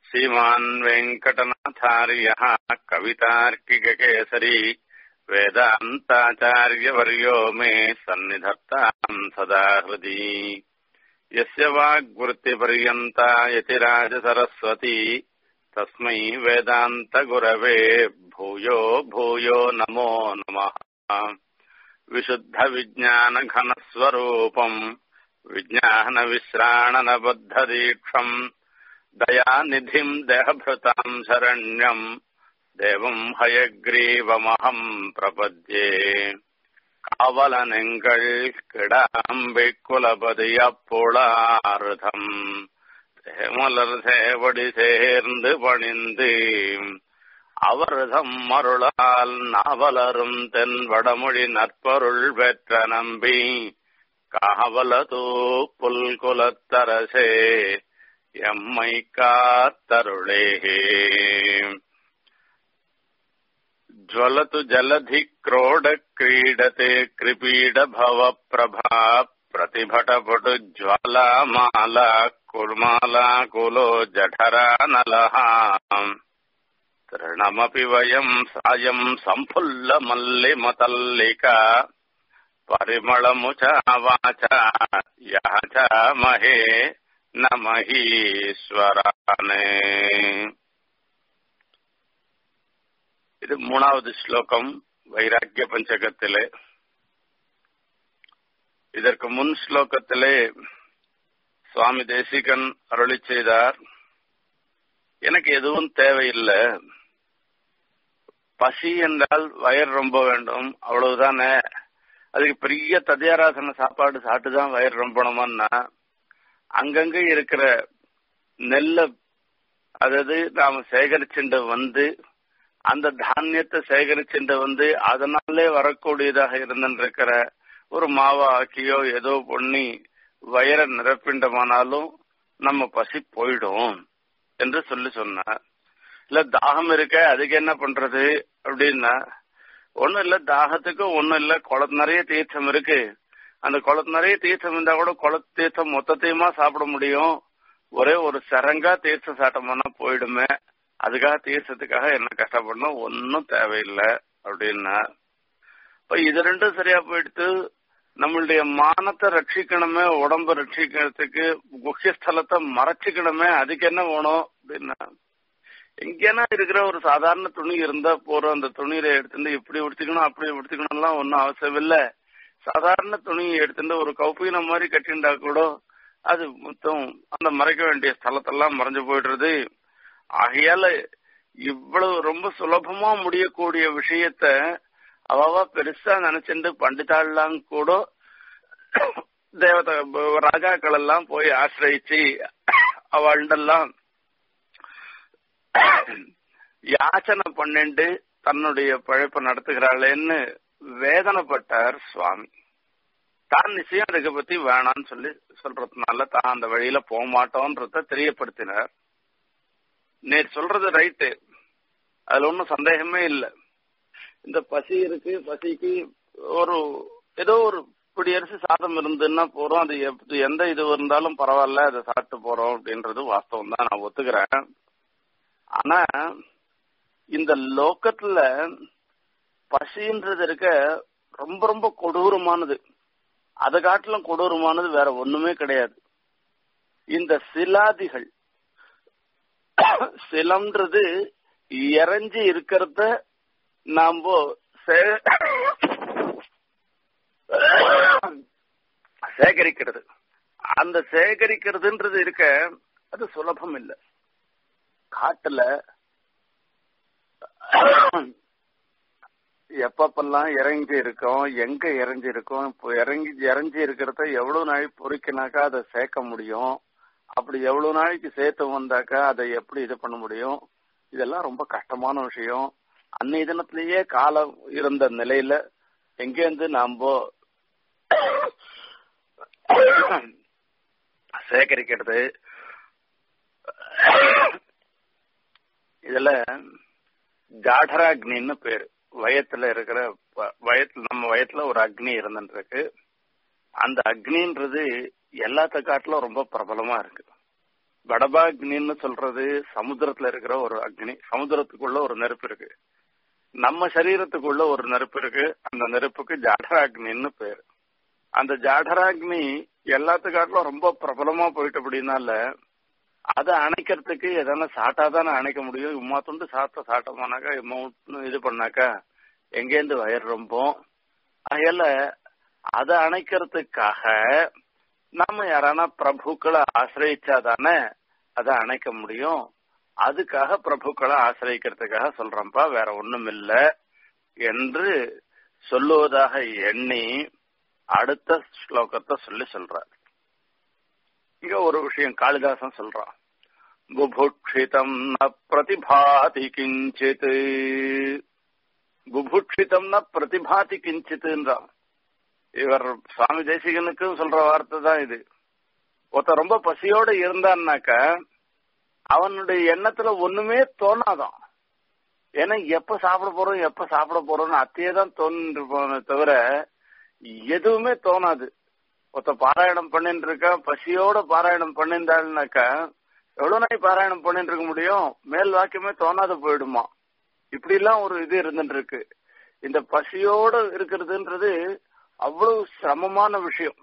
श्रीमान् वेङ्कटनाथार्यः कवितार्किककेसरी वेदान्ताचार्यवर्यो मे सन्निधत्ताम् सदा हृदि यस्य वाग्वृत्तिपर्यन्ता यतिराजसरस्वती तस्मै वेदान्तगुरवे भूयो भूयो नमो नमः विशुद्धविज्ञानघनस्वरूपम् विज्ञानविश्राणनबद्धदीक्षम् दयानिधिम् देहभृताम् शरण्यम् देवम् हयग्रीवमहम् प्रपद्ये காவலனெங்கள் கிடாம்பை குலபதியப்புளாருதம் தேமலர் சேவடி சேர்ந்து பணிந்து அவர்தம் மருளால் நாவலரும் தென் வடமொழி நற்பொருள் பெற்ற நம்பி காவலதூ புல்குலத்தரசே எம்மை காத்தருளே ज्वलतु जलधि क्रोड क्रीडते कृपीड भव प्रभा प्रतिभटपटु ज्वालामाला कुर्माला कुलो जठरानलः तृणमपि वयम् सायम् सम्फुल्लमल्लिमतल्लिका परिमळमुचा वाचा यः च महे न महीश्वराने இது மூணாவது ஸ்லோகம் வைராக்கிய பஞ்சகத்திலே இதற்கு முன் ஸ்லோகத்திலே சுவாமி தேசிகன் அருளி செய்தார் எனக்கு எதுவும் தேவையில்லை பசி என்றால் வயர் ரொம்ப வேண்டும் அவ்வளவுதானே அதுக்கு பெரிய ததியாராசன சாப்பாடு சாப்பிட்டுதான் வயர் ரொம்பணுமான்னா அங்கங்க இருக்கிற நெல்லை அதாவது நாம சேகரிச்சுட்டு வந்து அந்த தானியத்தை சேகரிச்சுட்டு வந்து அதனாலே வரக்கூடியதாக இருந்திருக்கிற ஒரு மாவா ஆக்கியோ ஏதோ பண்ணி வயரை நிரப்பிண்டமானாலும் நம்ம பசி போயிடும் என்று சொல்லி சொன்னார் இல்ல தாகம் இருக்க அதுக்கு என்ன பண்றது அப்படின்னா ஒண்ணும் இல்ல தாகத்துக்கு ஒண்ணும் இல்ல குளத்து நிறைய தீர்த்தம் இருக்கு அந்த குளத்து நிறைய தீர்த்தம் இருந்தா கூட குளத்து தீர்த்தம் மொத்தத்தையுமா சாப்பிட முடியும் ஒரே ஒரு சரங்கா தீர்த்தம் சாட்டமானா போயிடுமே அதுக்காக தீர்த்தத்துக்காக என்ன கஷ்டப்படணும் ஒன்னும் தேவையில்லை அப்படின்னா இப்ப இது ரெண்டும் சரியா போயிடுத்து நம்மளுடைய மானத்தை ரட்சிக்கணுமே உடம்ப ரட்சிக்கிறதுக்கு குக்கியஸ்தலத்தை மறைச்சிக்கணுமே அதுக்கு என்ன வேணும் அப்படின்னா எங்கேனா இருக்கிற ஒரு சாதாரண துணி இருந்தா போறோம் அந்த துணியில எடுத்துட்டு இப்படி உடுத்திக்கணும் அப்படி உடுத்திக்கணும்லாம் ஒன்னும் அவசியம் இல்ல சாதாரண துணியை எடுத்துட்டு ஒரு கௌப்பீன மாதிரி கட்டிண்டா கூட அது மொத்தம் அந்த மறைக்க வேண்டிய ஸ்தலத்தெல்லாம் மறைஞ்சு போயிடுறது ஆகையால இவ்வளவு ரொம்ப சுலபமா முடியக்கூடிய விஷயத்த அவவா பெருசா நினைச்சுட்டு பண்டிதாள்லாம் கூட தேவத ராஜாக்கள் எல்லாம் போய் ஆசிரியிச்சு அவள்டெல்லாம் யாச்சனை பண்ணிண்டு தன்னுடைய பழைப்ப நடத்துகிறாளேன்னு வேதனைப்பட்டார் சுவாமி தான் நிச்சயம் அதுக்கு பத்தி வேணான்னு சொல்லி சொல்றதுனால தான் அந்த வழியில போக மாட்டோன்றத தெரியப்படுத்தினார் நேர் சொல்றது ரைட்டு அதுல ஒன்றும் சந்தேகமே இல்லை இந்த பசி இருக்கு பசிக்கு ஒரு ஏதோ ஒரு குடியரசு சாதம் இருந்துன்னா போறோம் அது எந்த இது இருந்தாலும் பரவாயில்ல அதை சாப்பிட்டு போறோம் அப்படின்றது வாஸ்தவம் தான் நான் ஒத்துக்கிறேன் ஆனா இந்த லோக்கத்துல பசின்றது இருக்க ரொம்ப ரொம்ப கொடூரமானது அதை காட்டிலும் கொடூரமானது வேற ஒண்ணுமே கிடையாது இந்த சிலாதிகள் சிலம்ன்றது இறஞ்சி இருக்கிறத நாம சேகரிக்கிறது அந்த சேகரிக்கிறதுன்றது இருக்க அது சுலபம் இல்லை காட்டுல எப்பப்பெல்லாம் இறங்கி இருக்கோம் எங்க இறங்கி இருக்கோம் இப்போ இறங்கி இறஞ்சி இருக்கிறத எவ்வளவு நாள் பொறிக்கினாக்கா அதை சேர்க்க முடியும் அப்படி எவ்வளவு நாளைக்கு சேர்த்து வந்தாக்கா அதை எப்படி இது பண்ண முடியும் இதெல்லாம் ரொம்ப கஷ்டமான விஷயம் அன்னைய தினத்திலேயே காலம் இருந்த நிலையில எங்கேருந்து நாம சேகரிக்கிறது இதுல ஜாடராக்னின்னு பேரு வயத்துல இருக்கிற வயத்துல நம்ம வயத்துல ஒரு அக்னி இருந்துருக்கு அந்த அக்னின்றது எல்லாத்த காட்டிலும் ரொம்ப பிரபலமா இருக்கு வடபாக்னின்னு சொல்றது சமுத்திரத்துல இருக்கிற ஒரு அக்னி சமுத்திரத்துக்குள்ள ஒரு நெருப்பு இருக்கு நம்ம சரீரத்துக்குள்ள ஒரு நெருப்பு இருக்கு அந்த நெருப்புக்கு ஜாடராக்னின்னு பேரு அந்த ஜாடராக்னி எல்லாத்துக்காட்டிலும் ரொம்ப பிரபலமா போயிட்டு அப்படின்னால அதை அணைக்கிறதுக்கு எதனா சாட்டாதானே அணைக்க முடியும் இம்மா துண்டு சாப்பிட்ட சாட்டமானாக்கா இம்மா இது பண்ணாக்கா எங்கேருந்து வயர் ரொம்போம் அதில் அதை அணைக்கிறதுக்காக நம்ம யாரானா பிரபுக்களை ஆசிரியிச்சாதானே அதை அணைக்க முடியும் அதுக்காக பிரபுக்களை ஆசிரியக்கிறதுக்காக சொல்றேன்ப்பா வேற ஒண்ணும் இல்ல என்று சொல்லுவதாக எண்ணி அடுத்த ஸ்லோகத்தை சொல்லி சொல்றார் இங்க ஒரு விஷயம் காளிதாசன் சொல்றான் புபுட்சிதம் ந பிரதிபாதி கிஞ்சித் புபுட்சிதம் ந பிரதிபாதி கிஞ்சித்ன்றான் இவர் சுவாமி தேசிகனுக்கும் சொல்ற வார்த்தை தான் இது ஒருத்தன் ரொம்ப பசியோட இருந்தான்னாக்க அவனுடைய எண்ணத்துல ஒண்ணுமே தோணாதான் ஏன்னா எப்ப சாப்பிட போறோம் எப்ப சாப்பிட போறோம்னு அத்தையே தான் தோணுன்னு தவிர எதுவுமே தோணாது ஒருத்த பாராயணம் பண்ணிட்டு இருக்கா பசியோட பாராயணம் பண்ணியிருந்தாள்னாக்கா எவ்வளவு நாள் பாராயணம் பண்ணிட்டு இருக்க முடியும் மேல் வாக்கியமே தோணாத போயிடுமா இப்படி எல்லாம் ஒரு இது இருந்துட்டு இருக்கு இந்த பசியோட இருக்கிறதுன்றது அவ்வளவு சிரமமான விஷயம்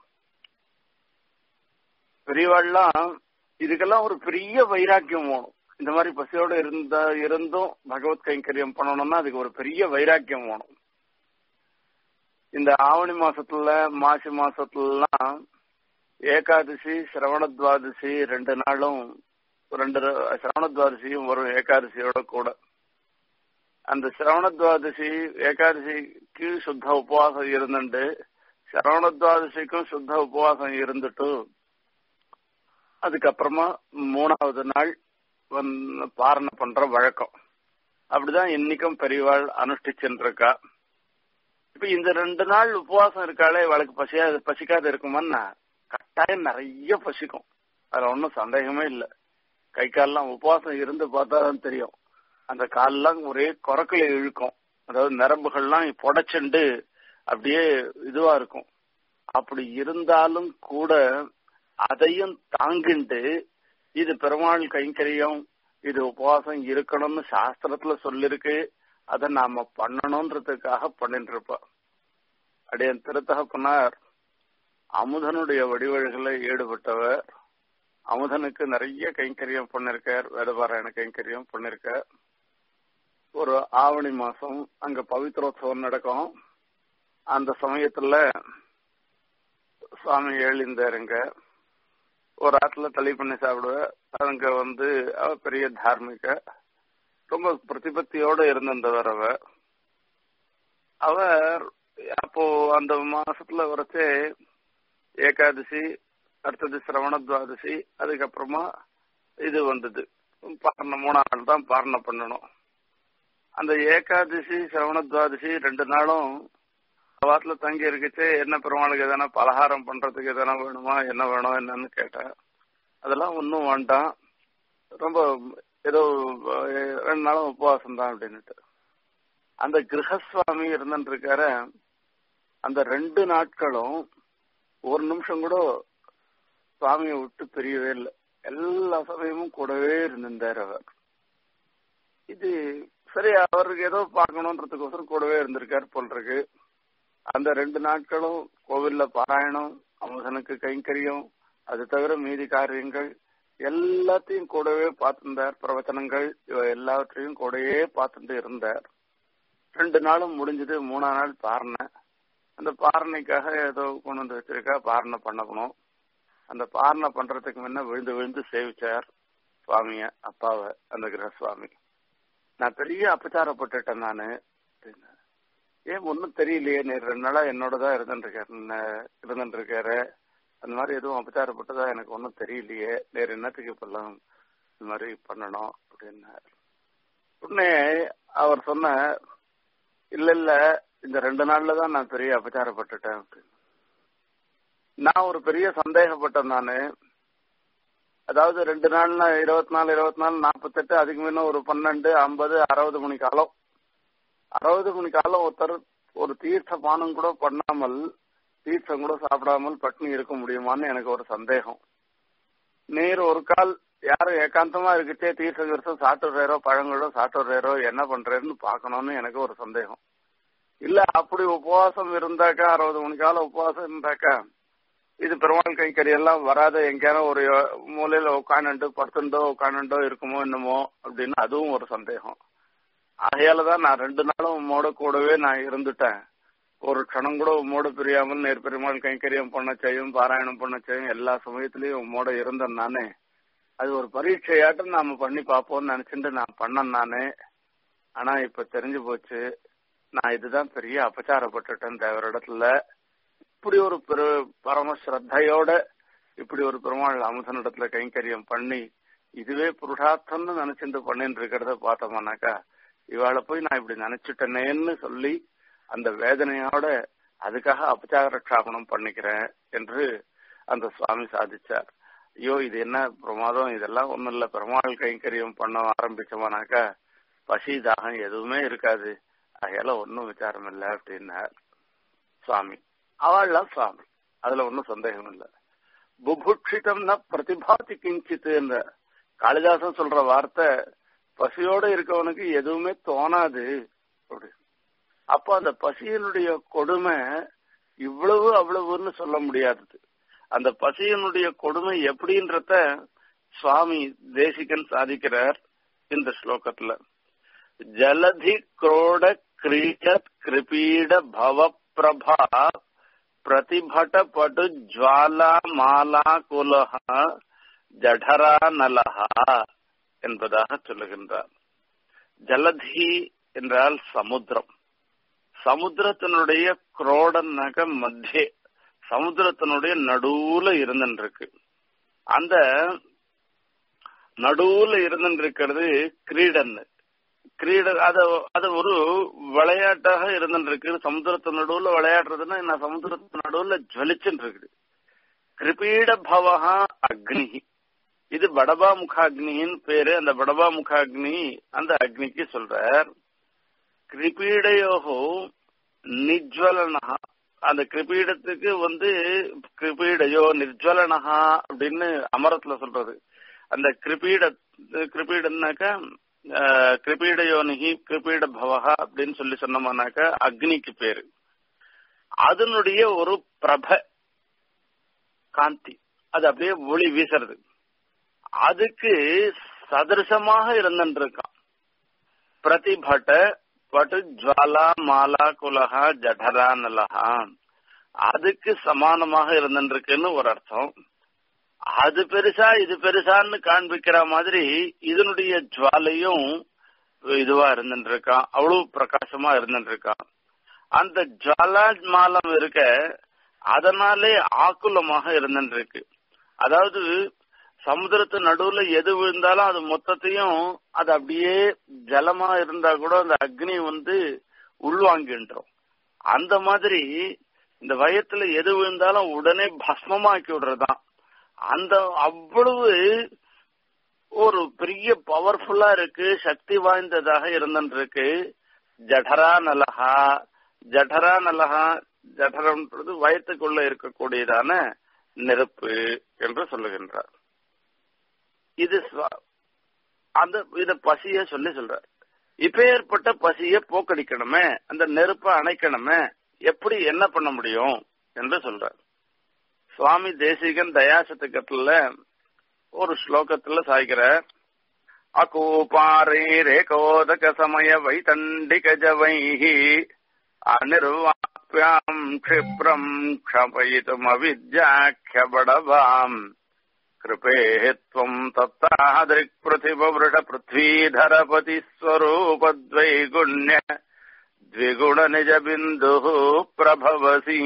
பெரியவாள்லாம் இதுக்கெல்லாம் ஒரு பெரிய வைராக்கியம் வேணும் இந்த மாதிரி பசியோட இருந்த இருந்தும் பகவத் கைங்கரியம் பண்ணணும்னா அதுக்கு ஒரு பெரிய வைராக்கியம் வேணும் இந்த ஆவணி மாசத்துல மாசி மாசத்துலலாம் ஏகாதசி சிரவணத்வாதசி ரெண்டு நாளும் ரெண்டு சிரவணத்வாதசியும் வரும் ஏகாதசியோட கூட அந்த சிரவணத்வாதசி ஏகாதசிக்கு சுத்த உபவாசம் இருந்துட்டு சிரவணத்வாதசிக்கும் சுத்த உபவாசம் இருந்துட்டு அதுக்கப்புறமா மூணாவது நாள் வந்து பாரணை பண்ற வழக்கம் அப்படிதான் இன்னைக்கும் பெரியவாள் அனுஷ்டிச்சுட்டு இருக்கா இப்ப இந்த ரெண்டு நாள் உபவாசம் இருக்காளே இவளுக்கு பசியா பசிக்காத இருக்குமான்னா கட்டாயம் நிறைய பசிக்கும் அதுல ஒன்றும் சந்தேகமே இல்லை கை கால்லாம் உபவாசம் இருந்து பார்த்தா தான் தெரியும் அந்த கால்லாம் ஒரே குறக்கலை இழுக்கும் அதாவது நரம்புகள்லாம் புடைச்சுண்டு அப்படியே இதுவா இருக்கும் அப்படி இருந்தாலும் கூட அதையும் தாங்கிண்டு இது பெருமாள் கைங்கரியம் இது உபவாசம் இருக்கணும்னு சாஸ்திரத்துல சொல்லிருக்கு அதை நாம பண்ணணும்ன்றதுக்காக பண்ணிட்டு இருப்பா அப்படியே திருத்தகப்பனார் அமுதனுடைய வடிவழிகளில் ஈடுபட்டவர் அமுதனுக்கு நிறைய கைங்கரியம் பண்ணிருக்கார் வேதபாராயண கைங்கரியம் பண்ணிருக்கார் ஒரு ஆவணி மாசம் அங்க பவித்ரோத்சவம் நடக்கும் அந்த சமயத்துல சுவாமி எழுந்தாருங்க ஒரு ஆத்துல தளி பண்ணி சாப்பிடுவ அங்க வந்து அவ பெரிய தார்மிக ரொம்ப பிரதிபத்தியோட இருந்திருந்தவர் அவ அவர் அப்போ அந்த மாசத்துல வரைச்சே ஏகாதசி அடுத்தது சிரவண துவாதசி அதுக்கப்புறமா இது வந்தது பாரண மூணாம் நாள் தான் பாரணை பண்ணணும் அந்த ஏகாதசி சிரவண துவாதசி ரெண்டு நாளும் வாரத்துல தங்கி இருக்குச்சு என்ன பெருமாளுக்கு எதனா பலகாரம் பண்றதுக்கு எதனா வேணுமா என்ன வேணும் என்னன்னு கேட்டேன் அதெல்லாம் ஒன்றும் வேண்டாம் ரொம்ப ஏதோ ரெண்டு நாளும் உபவாசம் தான் அப்படின்னுட்டு அந்த கிரகஸ்வாமி இருந்துட்டு இருக்காரு அந்த ரெண்டு நாட்களும் ஒரு நிமிஷம் கூட சுவாமியை விட்டு பிரியவே இல்லை எல்லா சமயமும் கூடவே இருந்திருந்தார் அவர் இது சரி அவருக்கு ஏதோ பார்க்கணுன்றதுக்கோசரம் கூடவே இருந்திருக்கார் போல் இருக்கு அந்த ரெண்டு நாட்களும் கோவில்ல பாராயணம் அமுதனுக்கு கைங்கரியம் அது தவிர மீதி காரியங்கள் எல்லாத்தையும் கூடவே பார்த்திருந்தார் பிரவச்சனங்கள் இவ எல்லாவற்றையும் கூடவே பார்த்துட்டு இருந்தார் ரெண்டு நாளும் முடிஞ்சது மூணாம் நாள் பாரணை அந்த பாரணைக்காக ஏதோ கொண்டு வந்து வச்சிருக்கா பாரணை பண்ணணும் அந்த பாரணை பண்றதுக்கு முன்ன விழுந்து விழுந்து சேவிச்சார் சுவாமிய அப்பாவை அந்த கிரகசுவாமி நான் பெரிய அபச்சாரப்பட்டுட்டேன் நானு அப்படின்னு ஏன் ஒன்றும் தெரியலையே நேர் ரெண்டு நாளா என்னோட தான் இருந்துருக்காரு இருந்துருக்காரு அந்த மாதிரி எதுவும் அபச்சாரப்பட்டதா எனக்கு ஒன்றும் தெரியலையே நேர் என்னத்துக்கு இப்பெல்லாம் இந்த மாதிரி பண்ணணும் அப்படின்னாரு உடனே அவர் சொன்ன இல்ல இல்ல இந்த ரெண்டு நாள்ல தான் நான் பெரிய அபச்சாரப்பட்டுட்டேன் அப்படின்னு நான் ஒரு பெரிய சந்தேகப்பட்டேன் நானு அதாவது ரெண்டு நாள்னா இருபத்தி நாலு இருபத்தி நாலு நாற்பத்தெட்டு அதுக்கு முன்ன ஒரு பன்னெண்டு ஐம்பது அறுபது மணி காலம் அறுபது மணி காலம் ஒருத்தர் ஒரு தீர்த்த பானம் கூட பண்ணாமல் தீர்த்தம் கூட சாப்பிடாமல் பட்னி இருக்க முடியுமான்னு எனக்கு ஒரு சந்தேகம் நேர் ஒரு கால் யாரும் ஏகாந்தமா இருக்குச்சே தீர்த்த கிருத்தம் சாப்பிட்றேரோ பழங்களோ சாப்பிட்றேரோ என்ன பண்றேன்னு பாக்கணும்னு எனக்கு ஒரு சந்தேகம் இல்ல அப்படி உபவாசம் இருந்தாக்கா அறுபது மணிக்கால உபவாசம் இருந்தாக்கா இது பெருமாள் கைக்கறி எல்லாம் வராத எங்கேயான ஒரு மூலையில உட்காந்துட்டு படுத்துட்டோ உட்காந்துட்டோ இருக்குமோ என்னமோ அப்படின்னு அதுவும் ஒரு சந்தேகம் ஆகையாலதான் நான் ரெண்டு நாளும் உம்மோட கூடவே நான் இருந்துட்டேன் ஒரு க்ஷணம் கூட உம்மோட பிரியாமல் நேர் பெருமாள் கைங்கரியம் பண்ண செய்யும் பாராயணம் பண்ண செய்யும் எல்லா சமயத்திலயும் உம்மோட இருந்தேன் நானே அது ஒரு பரீட்சையாட்டம் நாம பண்ணி பார்ப்போம்னு நினைச்சிட்டு நான் பண்ணேன் நானே ஆனா இப்ப தெரிஞ்சு போச்சு நான் இதுதான் பெரிய அபச்சாரப்பட்டுட்டேன் தேவரிடத்துல இப்படி ஒரு பெரு பரம ஸ்ரத்தையோட இப்படி ஒரு பெருமாள் அமுதனிடத்துல கைங்கரியம் பண்ணி இதுவே புருஷார்த்தம்னு நினைச்சிட்டு பண்ணிட்டு இருக்கிறத பார்த்தோம்னாக்கா இவாளை போய் நான் இப்படி நினைச்சிட்டேனேன்னு சொல்லி அந்த வேதனையோட அதுக்காக அபச்சார க்ஷாபனம் பண்ணிக்கிறேன் என்று அந்த சுவாமி சாதிச்சார் ஐயோ இது என்ன பிரமாதம் இதெல்லாம் ஒண்ணும் இல்ல பெருமாள் கைங்கரியம் பண்ண ஆரம்பிச்சோம்னாக்கா பசி தாகம் எதுவுமே இருக்காது அதையால ஒன்னும் விசாரம் இல்லை அப்படின்னார் சுவாமி அவள்லாம் சுவாமி அதுல ஒன்னும் சந்தேகம் இல்லை புபுட்சிதம்னா பிரதிபாதி கிஞ்சித்து என்ற காளிதாசன் சொல்ற வார்த்தை பசியோட இருக்கவனுக்கு எதுவுமே தோணாது அப்படி அப்போ அந்த பசியினுடைய கொடுமை இவ்வளவு அவ்வளவுன்னு சொல்ல முடியாதது அந்த பசியினுடைய கொடுமை எப்படின்றத சுவாமி தேசிகன் சாதிக்கிறார் இந்த ஸ்லோகத்துல ஜலதி குரோட கிரீடத் கிருபீட பவ பிரபா பிரதிபட படு ஜுவாலா மாலா குலஹ ஜடரா நலஹா என்பதாக சொல்லுகின்றார் ஜலதி என்றால் சமுத்திரம் சமுத்திரத்தினுடைய குரோடன் நக மத்திய சமுத்திரத்தினுடைய நடுவுல இருந்துருக்கு அந்த நடுவுல இருந்துருக்கிறது கிரீடன் கிரீட அத அது ஒரு விளையாட்டாக இருந்துருக்கு சமுத்திரத்து நடுவுல விளையாடுறதுன்னா என்ன சமுத்திரத்து நடுவுல ஜுவலிச்சுட்டு இருக்குது கிருபீட பவஹா அக்னி இது படபா முகாக்னின்னு பேரு அந்த படபா முகாக்னி அந்த அக்னிக்கு சொல்றார் கிருபீடையோகோ நிஜ்வலனஹா அந்த கிருபீடத்துக்கு வந்து கிருபீடையோ நிர்ஜ்வலனஹா அப்படின்னு அமரத்துல சொல்றது அந்த கிருபீட கிருபீடன்னாக்கா கிருபீடயோனிகி கிருபீட பவகா அப்படின்னு சொல்லி சொன்னோம்னாக்கா அக்னிக்கு பேரு அதனுடைய ஒரு பிரப காந்தி அது அப்படியே ஒளி வீசுறது அதுக்கு சதர்சமாக இருந்துருக்கான் பிரதிபட்ட பட்டு ஜுவாலா மாலா குலஹா ஜடரா நலஹா அதுக்கு சமானமாக இருந்துருக்குன்னு ஒரு அர்த்தம் அது பெருசா இது பெருசான்னு காண்பிக்கிற மாதிரி இதனுடைய ஜுவாலையும் இதுவா இருந்துருக்கான் அவ்வளவு பிரகாசமா இருந்துருக்கான் அந்த ஜுவாலா மாலம் இருக்க அதனாலே ஆக்குலமாக இருந்துருக்கு அதாவது சமுதிரத்து நடுவுல எது விழுந்தாலும் அது மொத்தத்தையும் அது அப்படியே ஜலமா இருந்தா கூட அந்த அக்னி வந்து உள்வாங்கின்றோம் அந்த மாதிரி இந்த வயத்துல எது விழுந்தாலும் உடனே பஸ்மமாக்கி விடுறதுதான் அந்த அவ்வளவு ஒரு பெரிய பவர்ஃபுல்லா இருக்கு சக்தி வாய்ந்ததாக இருந்துருக்கு ஜடரா நலஹா ஜடரா நலஹா ஜடரம்ன்றது வயத்துக்குள்ள இருக்கக்கூடியதான நெருப்பு என்று சொல்லுகின்றார் இது அந்த இத பசிய சொல்லி சொல்ற இப்ப ஏற்பட்ட பசிய போக்கடிக்கணுமே அந்த நெருப்பை அணைக்கணுமே எப்படி என்ன பண்ண முடியும் என்று சொல்ற சுவாமி தேசிகன் தயாசத்துக்கத்துல ஒரு ஸ்லோகத்துல சாய்க்கிற அகூபாரேரேகோதக சமய வைதண்டிக ஜவைஹி அனிர்வாப்யாம் க்ஷிப்ரம் க்ஷபயிதும் அவித்யாख्यबडवाम् कृपेः त्वम् तत्तादृक्पृथिववृष पृथ्वीधरपति स्वरूपद्वैगुण्य द्विगुण நிஜ பிந்து பிரபவசி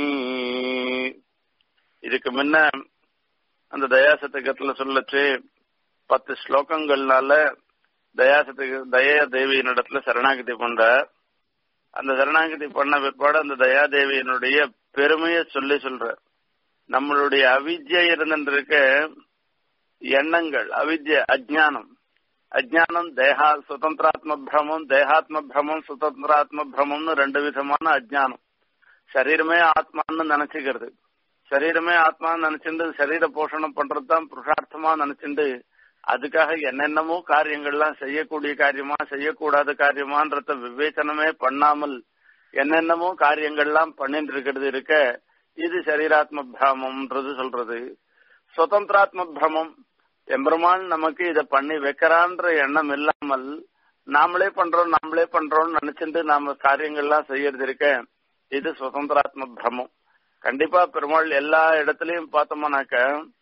இதுக்கு முன்ன அந்த தயாசதகத்துல சொல்லச்சு பத்து ஸ்லோகங்கள்னால தயாசத்துக்கு தயா தேவியினிடத்துல சரணாகதி பண்ற அந்த சரணாகதி பண்ண பிற்பாடு அந்த தயாதேவியினுடைய பெருமையை சொல்லி சொல்ற நம்மளுடைய அவித்யை இருந்துருக்க எண்ணங்கள் அவித்ய அஜானம் அஜானம் தேகா சுதந்திராத்ம பிரமம் தேகாத்ம பிரமம் சுதந்திராத்ம பிரமம்னு ரெண்டு விதமான அஜானம் சரீரமே ஆத்மான்னு நினைச்சுக்கிறது சரீரமே ஆத்மான்னு நினைச்சுட்டு சரீர போஷணம் பண்றதுதான் புருஷார்த்தமா நினைச்சுட்டு அதுக்காக என்னென்னமோ காரியங்கள்லாம் செய்யக்கூடிய காரியமா செய்யக்கூடாத காரியமான்றத விவேச்சனமே பண்ணாமல் என்னென்னமோ காரியங்கள்லாம் பண்ணிட்டு இருக்கிறது இருக்க இது சரீராத்ம பிரமம்ன்றது சொல்றது சுதந்திராத்ம பிரமம் எம்பெருமான் நமக்கு இத பண்ணி வைக்கிறான்ற எண்ணம் இல்லாமல் நாமளே பண்றோம் நாமளே பண்றோம்னு நினைச்சிட்டு நாம காரியங்கள்லாம் செய்யறது இருக்க இது சுதந்திராத்ம பிரமம் கண்டிப்பா பெருமாள் எல்லா இடத்துலயும் பார்த்தோம்னாக்க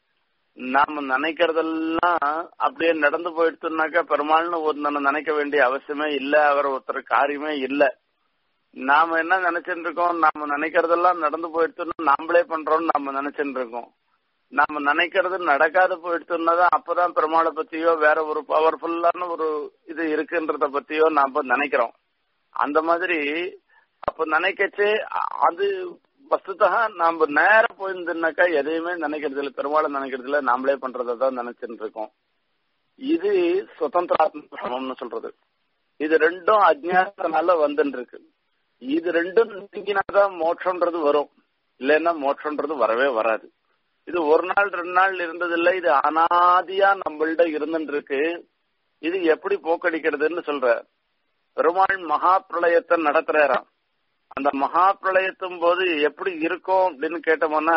நாம நினைக்கிறதெல்லாம் அப்படியே நடந்து போயிடுச்சுனாக்கா பெருமாள்னு ஒரு நினைக்க வேண்டிய அவசியமே இல்ல அவர் ஒருத்தர் காரியமே இல்ல நாம என்ன நினைச்சிட்டு இருக்கோம் நாம நினைக்கிறதெல்லாம் நடந்து போயிடுச்சுன்னா நாமளே பண்றோம்னு நாம நினைச்சிட்டு இருக்கோம் நாம நினைக்கிறது நடக்காத போயிடுச்சுன்னா அப்பதான் பெருமாளை பத்தியோ வேற ஒரு பவர்ஃபுல்லான ஒரு இது இருக்குன்றத பத்தியோ நாம நினைக்கிறோம் அந்த மாதிரி அப்ப நினைக்கச்சே அது வஸ்துதா நாம நேரம் போயிருந்தோம்னாக்கா எதையுமே நினைக்கிறது இல்லை பெருமாளை நினைக்கிறது இல்லை நாமளே பண்றதை தான் நினைச்சுட்டு இருக்கோம் இது சுதந்திராத்மன்னு சொல்றது இது ரெண்டும் அஜ்ஞானத்தினால வந்துட்டு இருக்கு இது ரெண்டும் நீங்கினாதான் மோட்சம்ன்றது வரும் இல்லைன்னா மோட்சம்ன்றது வரவே வராது இது ஒரு நாள் ரெண்டு நாள் இருந்தது இல்ல இது அனாதியா நம்மள்ட இருந்துட்டு இருக்கு இது எப்படி போக்கடிக்கிறதுன்னு சொல்ற பெருமாள் மகா பிரளயத்தை நடத்துறாராம் அந்த மகா பிரளயத்தும் போது எப்படி இருக்கும் அப்படின்னு கேட்டோம்னா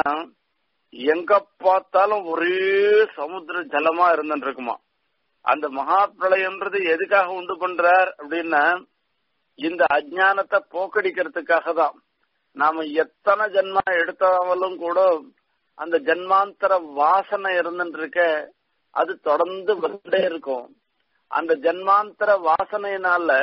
எங்க பார்த்தாலும் ஒரே சமுத்திர ஜலமா இருந்துட்டு இருக்குமா அந்த மகா பிரளயம்ன்றது எதுக்காக உண்டு பண்றார் அப்படின்னா இந்த அஜானத்தை போக்கடிக்கிறதுக்காக தான் நாம எத்தனை ஜென்மா எடுத்தாலும் கூட அந்த ஜென்மாந்தர வாசனை இருந்துட்டு இருக்க அது தொடர்ந்து வந்துட்டே இருக்கும் அந்த ஜென்மாந்தர வாசனையினால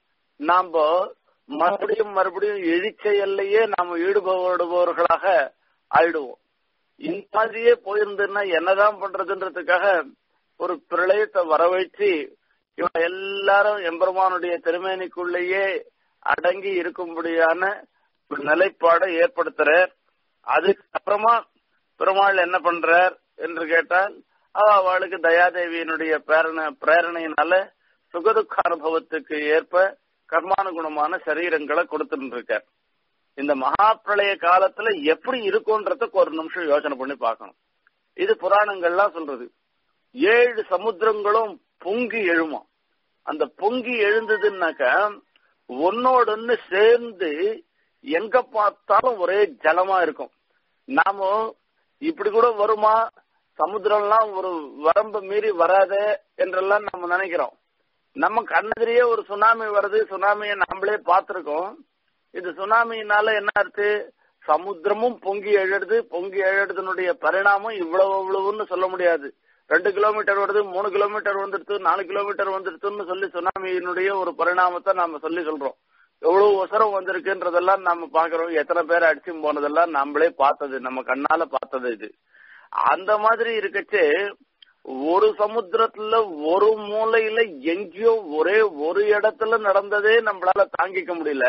நாம மறுபடியும் மறுபடியும் எழுச்சையிலேயே நாம ஈடுபடுபவர்களாக ஆயிடுவோம் இந்த மாதிரியே போயிருந்ததுன்னா என்னதான் பண்றதுன்றதுக்காக ஒரு பிரளயத்தை வர வச்சு இவன் எல்லாரும் எம்பெருமானுடைய திருமேனிக்குள்ளேயே அடங்கி இருக்கும்படியான ஒரு நிலைப்பாடை ஏற்படுத்துறார் அதுக்கப்புறமா பெருமாள் என்ன பண்றார் என்று கேட்டால் அவ அவளுக்கு தயாதேவியினுடைய பேரண பிரேரணையினால சுகதுக்க அனுபவத்துக்கு ஏற்ப கர்மானுகுணமான சரீரங்களை கொடுத்துட்டு இருக்கார் இந்த மகா பிரளய காலத்துல எப்படி இருக்கும்ன்றதுக்கு ஒரு நிமிஷம் யோசனை பண்ணி பார்க்கணும் இது புராணங்கள்லாம் சொல்றது ஏழு சமுத்திரங்களும் பொங்கி எழுமா அந்த பொங்கி எழுந்ததுன்னாக்க ஒன்னோடொன்னு சேர்ந்து எங்க பார்த்தாலும் ஒரே ஜலமா இருக்கும் நாம இப்படி கூட வருமா சமுத்திரம்லாம் ஒரு வரம்பு மீறி வராதே என்றெல்லாம் நம்ம நினைக்கிறோம் நம்ம கண்ணெதிரியே ஒரு சுனாமி வருது சுனாமியை நாமளே பார்த்திருக்கோம் இது சுனாமினால என்ன அர்த்து சமுத்திரமும் பொங்கி எழுது பொங்கி எழுதுனுடைய பரிணாமம் இவ்வளவு இவ்வளவுன்னு சொல்ல முடியாது ரெண்டு கிலோமீட்டர் வருது மூணு கிலோமீட்டர் வந்துடுத்து நாலு கிலோமீட்டர் வந்துடுத்துன்னு சொல்லி சுனாமியினுடைய ஒரு பரிணாமத்தை நாம சொல்லி சொல்றோம் எவ்வளவு அவசரம் வந்திருக்குன்றதெல்லாம் நாம பாக்குறோம் எத்தனை பேர் அடிச்சு போனதெல்லாம் நம்மளே பார்த்தது நம்ம கண்ணால பார்த்தது இது அந்த மாதிரி இருக்கச்சு ஒரு சமுத்திரத்துல ஒரு மூலையில எங்கேயோ ஒரே ஒரு இடத்துல நடந்ததே நம்மளால தாங்கிக்க முடியல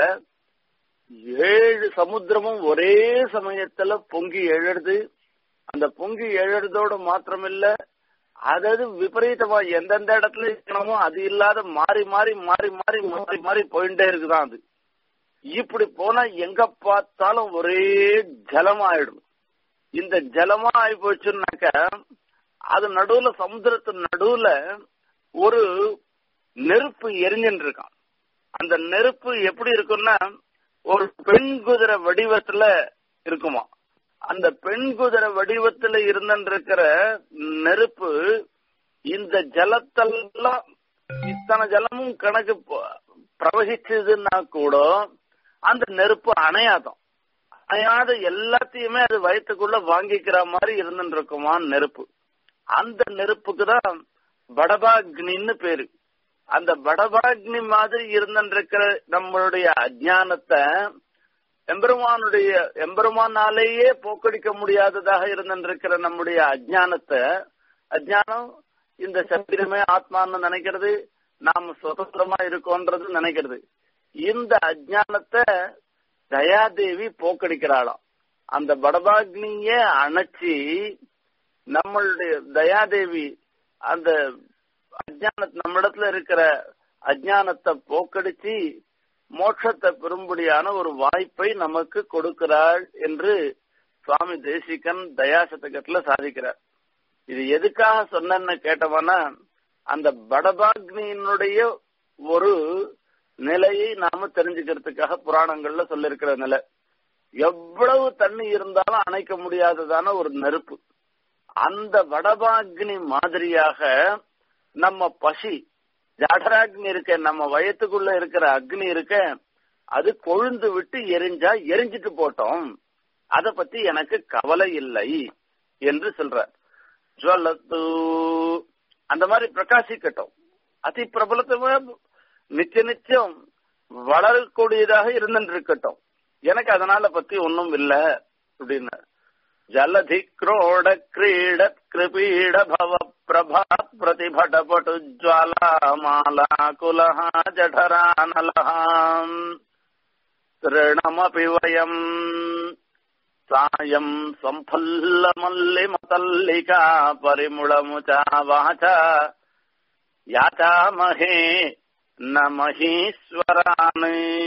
ஏழு சமுத்திரமும் ஒரே சமயத்துல பொங்கி எழறது அந்த பொங்கி எழறதோட மாத்திரமில்ல அதாவது விபரீதமா எந்தெந்த இடத்துல இருக்கணுமோ அது இல்லாத மாறி மாறி மாறி மாறி மாறி மாறி போயிட்டே இருக்குதான் அது இப்படி போனா எங்க பார்த்தாலும் ஒரே ஜலமாயிடும் இந்த ஜலமா ஆகி போச்சுன்னாக்க அது நடுவுல சமுத்திரத்து நடுவுல ஒரு நெருப்பு எரிஞ்சுட்டு இருக்கான் அந்த நெருப்பு எப்படி இருக்கும்னா ஒரு பெண் குதிரை வடிவத்துல இருக்குமா அந்த பெண் குதிரை வடிவத்துல இருந்திருக்கிற நெருப்பு இந்த ஜலத்தெல்லாம் இத்தனை ஜலமும் கணக்கு பிரவகிச்சதுன்னா கூட அந்த நெருப்பு அணையாதான் அணையாத எல்லாத்தையுமே அது வயிற்றுக்குள்ள வாங்கிக்கிற மாதிரி இருந்துட்டு இருக்குமா நெருப்பு அந்த நெருப்புக்கு தான் படபாக்னின்னு பேரு அந்த படபாக்னி மாதிரி இருந்திருக்கிற நம்மளுடைய அஜானத்தை எம்பெருமானுடைய எம்பெருமானாலேயே போக்கடிக்க முடியாததாக இருந்திருக்கிற நம்முடைய அஜானத்தை அஜானம் இந்த சரீரமே ஆத்மான்னு நினைக்கிறது நாம சுதந்திரமா இருக்கோன்றது நினைக்கிறது இந்த அஜானத்தை தயாதேவி போக்கடிக்கிறாளாம் அந்த படபாக்னிய அணைச்சி நம்மளுடைய தயாதேவி அந்த அஜான நம்மிடத்துல இருக்கிற அஜானத்தை போக்கடிச்சு மோட்சத்தை பெறும்படியான ஒரு வாய்ப்பை நமக்கு கொடுக்கிறாள் என்று சுவாமி தேசிகன் தயாசதகத்துல சாதிக்கிறார் இது எதுக்காக சொன்னேன்னு கேட்டோம்னா அந்த படபாக்னியினுடைய ஒரு நிலையை நாம தெரிஞ்சுக்கிறதுக்காக புராணங்கள்ல சொல்லிருக்கிற நிலை எவ்வளவு தண்ணி இருந்தாலும் அணைக்க முடியாததான ஒரு நெருப்பு அந்த வடபாக்னி மாதிரியாக நம்ம பசி ஜடராக்னி இருக்க நம்ம வயத்துக்குள்ள இருக்கிற அக்னி இருக்க அது கொழுந்து விட்டு எரிஞ்சா எரிஞ்சிட்டு போட்டோம் அத பத்தி எனக்கு கவலை இல்லை என்று சொல்றார் ஜுவல்லத்து அந்த மாதிரி பிரகாசிக்கட்டும் அதி பிரபலத்துவ நித்திய நிச்சயம் வளரக்கூடியதாக இருந்துட்டு இருக்கட்டும் எனக்கு அதனால பத்தி ஒன்னும் இல்ல அப்படின்னு ஜலதி கிரோட கிரீட கிருபீட பவ பிரபா பிரதிபட பட்டு ஜுவாலா மாலா குலஹா ஜடரானலஹாம் திருணமபி வயம் సాయం సంఫల్ల మల్లి మతల్లికా పరిముళముచా వాచ యాచామహే நமஹீஸ்வரான்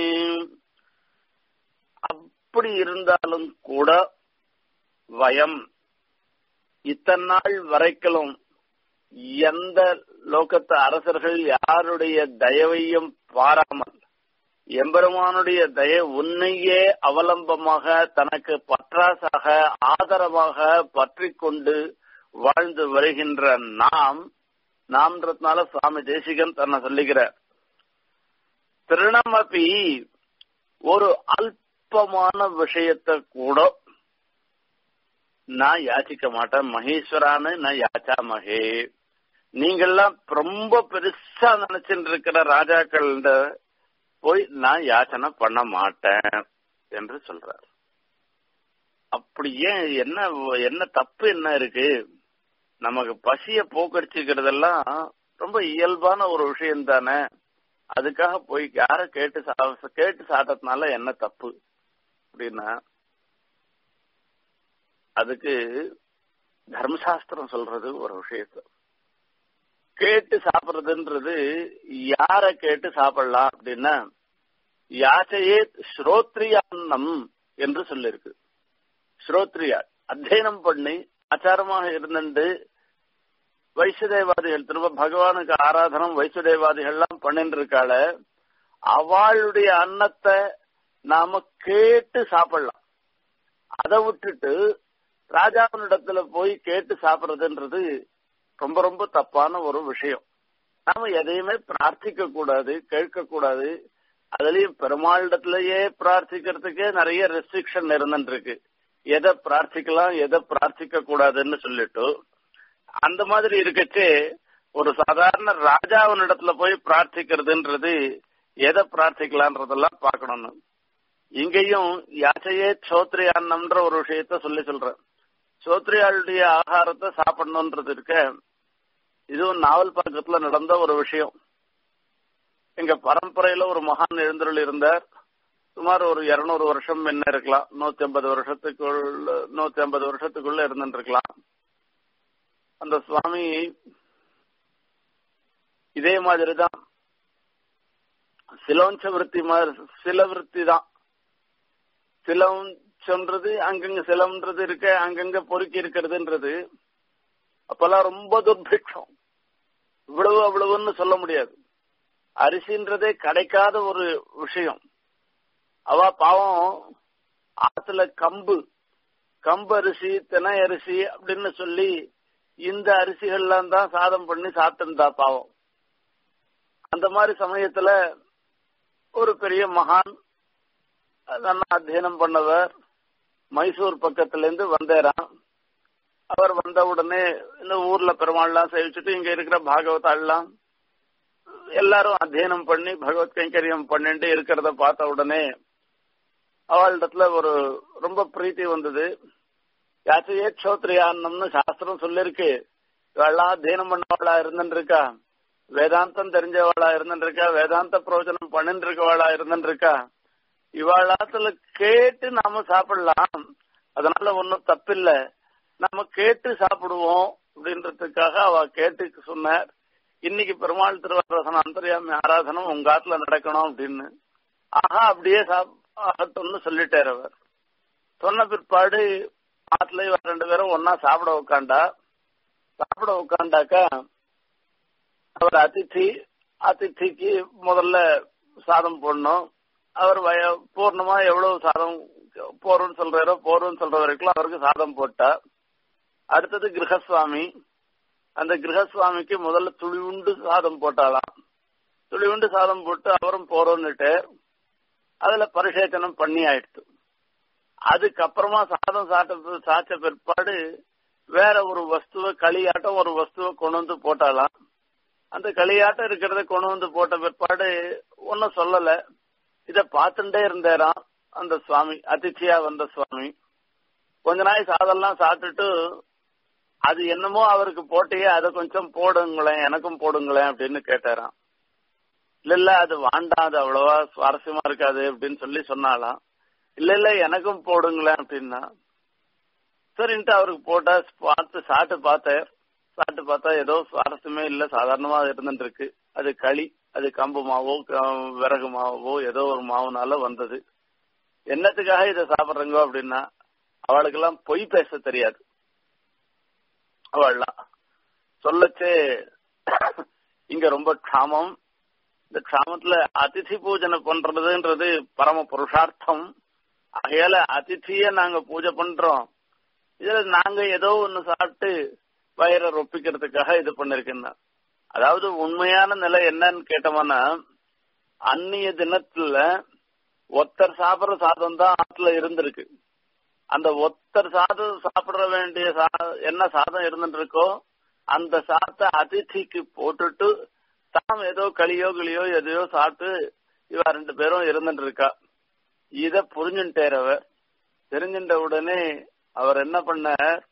அப்படி இருந்தாலும் கூட வயம் இத்தனை நாள் வரைக்கும் எந்த லோகத்து அரசர்கள் யாருடைய தயவையும் பாராமல் எம்பெருமானுடைய தய உன்னையே அவலம்பமாக தனக்கு பற்றாசாக ஆதரவாக பற்றி கொண்டு வாழ்ந்து வருகின்ற நாம் நாம்ன்றதுனால சுவாமி தேசிகன் தன்னை சொல்லுகிறார் திருணமபி ஒரு அல்பமான விஷயத்தை கூட நான் யாச்சிக்க மாட்டேன் மகேஸ்வரான்னு நான் யாச்சா மகே நீங்கெல்லாம் ரொம்ப பெருசா நினைச்சுட்டு இருக்கிற ராஜாக்கள் போய் நான் யாச்சனை பண்ண மாட்டேன் என்று சொல்றார் அப்படி ஏன் என்ன என்ன தப்பு என்ன இருக்கு நமக்கு பசிய போக்கடிச்சுக்கிறதெல்லாம் ரொம்ப இயல்பான ஒரு விஷயம் தானே அதுக்காக போய் யார கேட்டு கேட்டு சாட்டதுனால என்ன தப்பு அப்படின்னா அதுக்கு தர்மசாஸ்திரம் சொல்றது ஒரு விஷயத்த கேட்டு சாப்பிடுறதுன்றது யார கேட்டு சாப்பிடலாம் அப்படின்னா யாச்சையே ஸ்ரோத்ரியான்னம் என்று சொல்லிருக்கு ஸ்ரோத்ரியா அத்தியனம் பண்ணி ஆச்சாரமாக இருந்துட்டு வைசுதேவாதிகள் திரும்ப பகவானுக்கு ஆராதனம் வைசுதேவாதிகள்லாம் பண்ணிட்டு இருக்காள அவளுடைய அன்னத்தை நாம கேட்டு சாப்பிடலாம் அதை விட்டுட்டு ராஜாவினிடத்துல போய் கேட்டு சாப்பிடுறதுன்றது ரொம்ப ரொம்ப தப்பான ஒரு விஷயம் நாம எதையுமே பிரார்த்திக்க கூடாது கேட்க கூடாது அதுலயும் பெருமாளிடத்திலேயே பிரார்த்திக்கிறதுக்கே நிறைய ரெஸ்ட்ரிக்ஷன் இருந்துட்டு இருக்கு எதை பிரார்த்திக்கலாம் எதை பிரார்த்திக்க கூடாதுன்னு சொல்லிட்டு அந்த மாதிரி இருக்கச்சே ஒரு சாதாரண ராஜாவினிடத்துல போய் பிரார்த்திக்கிறதுன்றது எதை பிரார்த்திக்கலான்றதெல்லாம் பார்க்கணும்னு இங்கேயும் யாச்சையே சோத்ரியான்னம்ன்ற ஒரு விஷயத்த சொல்லி சொல்றேன் சோத்ரியாளுடைய ஆகாரத்தை சாப்பிடணும்ன்றது இருக்க இதுவும் நாவல் பக்கத்துல நடந்த ஒரு விஷயம் எங்க பரம்பரையில ஒரு மகான் எழுந்தருள் இருந்தார் சுமார் ஒரு இருநூறு வருஷம் என்ன இருக்கலாம் நூத்தி ஐம்பது வருஷத்துக்குள்ள நூத்தி ஐம்பது வருஷத்துக்குள்ள இருந்துட்டு இருக்கலாம் அந்த சுவாமி இதே மாதிரிதான் சிலோஞ்ச விற்பி மாதிரி சில விற்பி தான் சிலம்ன்றது அங்கங்க சிலம்ன்றது இருக்க அங்கங்க பொறுக்கி இருக்கிறதுன்றது அப்பெல்லாம் ரொம்ப துர்பிக்ஷம் இவ்வளவு அவ்வளவுன்னு சொல்ல முடியாது அரிசின்றதே கிடைக்காத ஒரு விஷயம் அவ பாவம் ஆத்துல கம்பு கம்பு அரிசி தினை அரிசி அப்படின்னு சொல்லி இந்த அரிசிகள்லாம் தான் சாதம் பண்ணி சாப்பிட்டுருந்தா பாவம் அந்த மாதிரி சமயத்துல ஒரு பெரிய மகான் நல்லா அத்தியனம் பண்ணவர் மைசூர் பக்கத்துல இருந்து வந்தேரான் அவர் வந்த உடனே இந்த ஊர்ல பெருமாள்லாம் சேவிச்சுட்டு இங்க இருக்கிற பாகவதாள்லாம் எல்லாரும் அத்தியனம் பண்ணி பகவத் கைங்கரியம் பண்ணிட்டு இருக்கிறத பார்த்த உடனே அவளிடத்துல ஒரு ரொம்ப பிரீத்தி வந்தது யாச்சையே க்ஷோத்ரியான்னம்னு சாஸ்திரம் சொல்லிருக்கு இவெல்லாம் அத்தியனம் பண்ணவளா இருந்துட்டு இருக்கா வேதாந்தம் தெரிஞ்சவளா இருந்துட்டு இருக்கா வேதாந்த பிரயோஜனம் பண்ணிட்டு இருக்கவளா இருந்துட்டு இருக்கா இவாளாத்துல கேட்டு நாம சாப்பிடலாம் அதனால ஒன்னும் தப்பில்ல நம்ம கேட்டு சாப்பிடுவோம் அப்படின்றதுக்காக அவ கேட்டு சொன்னார் இன்னைக்கு பெருமாள் திருவாரசன அந்தரியாமி ஆராதனம் உங்க ஆத்துல நடக்கணும் அப்படின்னு ஆஹா அப்படியே ஆகட்டும்னு சொல்லிட்டார் அவர் சொன்ன பிற்பாடு ஆத்துல இவர் ரெண்டு பேரும் ஒன்னா சாப்பிட உட்காண்டா சாப்பிட உட்காண்டாக்கா அவர் அதித்தி அதித்திக்கு முதல்ல சாதம் போடணும் அவர் வய பூர்ணமா எவ்வளவு சாதம் போறோம்னு சொல்றாரோ போறோம்னு சொல்ற வரைக்கும் அவருக்கு சாதம் போட்டா அடுத்தது கிரகசுவாமி அந்த கிரகசுவாமிக்கு முதல்ல துளிவுண்டு சாதம் போட்டாலாம் துளிவுண்டு சாதம் போட்டு அவரும் போறோம்னுட்டு அதுல பரிசேச்சனம் பண்ணி ஆயிடுச்சு அதுக்கப்புறமா சாதம் சாட்ட சாச்ச பிற்பாடு வேற ஒரு வஸ்துவ களியாட்டம் ஒரு வஸ்துவ கொண்டு வந்து போட்டாலாம் அந்த களியாட்டம் இருக்கிறத கொண்டு வந்து போட்ட பிற்பாடு ஒன்னும் சொல்லல இத பார்த்துட்டே இருந்தாராம் அந்த சுவாமி அதிர்ச்சியா வந்த சுவாமி கொஞ்ச நாள் சாதம்லாம் சாப்பிட்டுட்டு அது என்னமோ அவருக்கு போட்டியே அதை கொஞ்சம் போடுங்களேன் எனக்கும் போடுங்களேன் அப்படின்னு கேட்டாராம் இல்ல இல்ல அது வாண்டாம் அது அவ்வளவா சுவாரஸ்யமா இருக்காது அப்படின்னு சொல்லி சொன்னாலாம் இல்ல இல்ல எனக்கும் போடுங்களேன் அப்படின்னா சரின்ட்டு அவருக்கு போட்டா பார்த்து சாப்பிட்டு பார்த்தேன் சாப்பிட்டு பார்த்தா ஏதோ சுவாரஸ்யமே இல்ல சாதாரணமா இருந்துட்டு இருக்கு அது களி அது கம்பு மாவோ விறகு மாவோ ஏதோ ஒரு மாவுனால வந்தது என்னத்துக்காக இதை சாப்பிடுறீங்க அப்படின்னா அவளுக்கெல்லாம் பொய் பேச தெரியாது அவள்லாம் சொல்லச்சே இங்க ரொம்ப க்ஷாமம் இந்த க்ஷாமத்துல அதிதி பூஜனை பண்றதுன்றது பரம புருஷார்த்தம் ஆகையால அதிதிய நாங்க பூஜை பண்றோம் இதுல நாங்க ஏதோ ஒண்ணு சாப்பிட்டு வயிறை ரொப்பிக்கிறதுக்காக இது பண்ணிருக்கேன் அதாவது உண்மையான நிலை என்னன்னு கேட்டோம்னா அந்நிய தினத்துல ஒத்தர் சாப்பிடுற சாதம் தான் ஆத்துல இருந்திருக்கு அந்த ஒத்தர் சாதம் சாப்பிட வேண்டிய என்ன சாதம் இருந்துட்டு இருக்கோ அந்த சாதத்தை அதிதிக்கு போட்டுட்டு தாம் ஏதோ களியோ கிளியோ எதையோ சாப்பிட்டு இவ ரெண்டு பேரும் இருந்துட்டு இருக்கா இத புரிஞ்சுட்டார் அவர் தெரிஞ்சின்ற உடனே அவர் என்ன பண்ண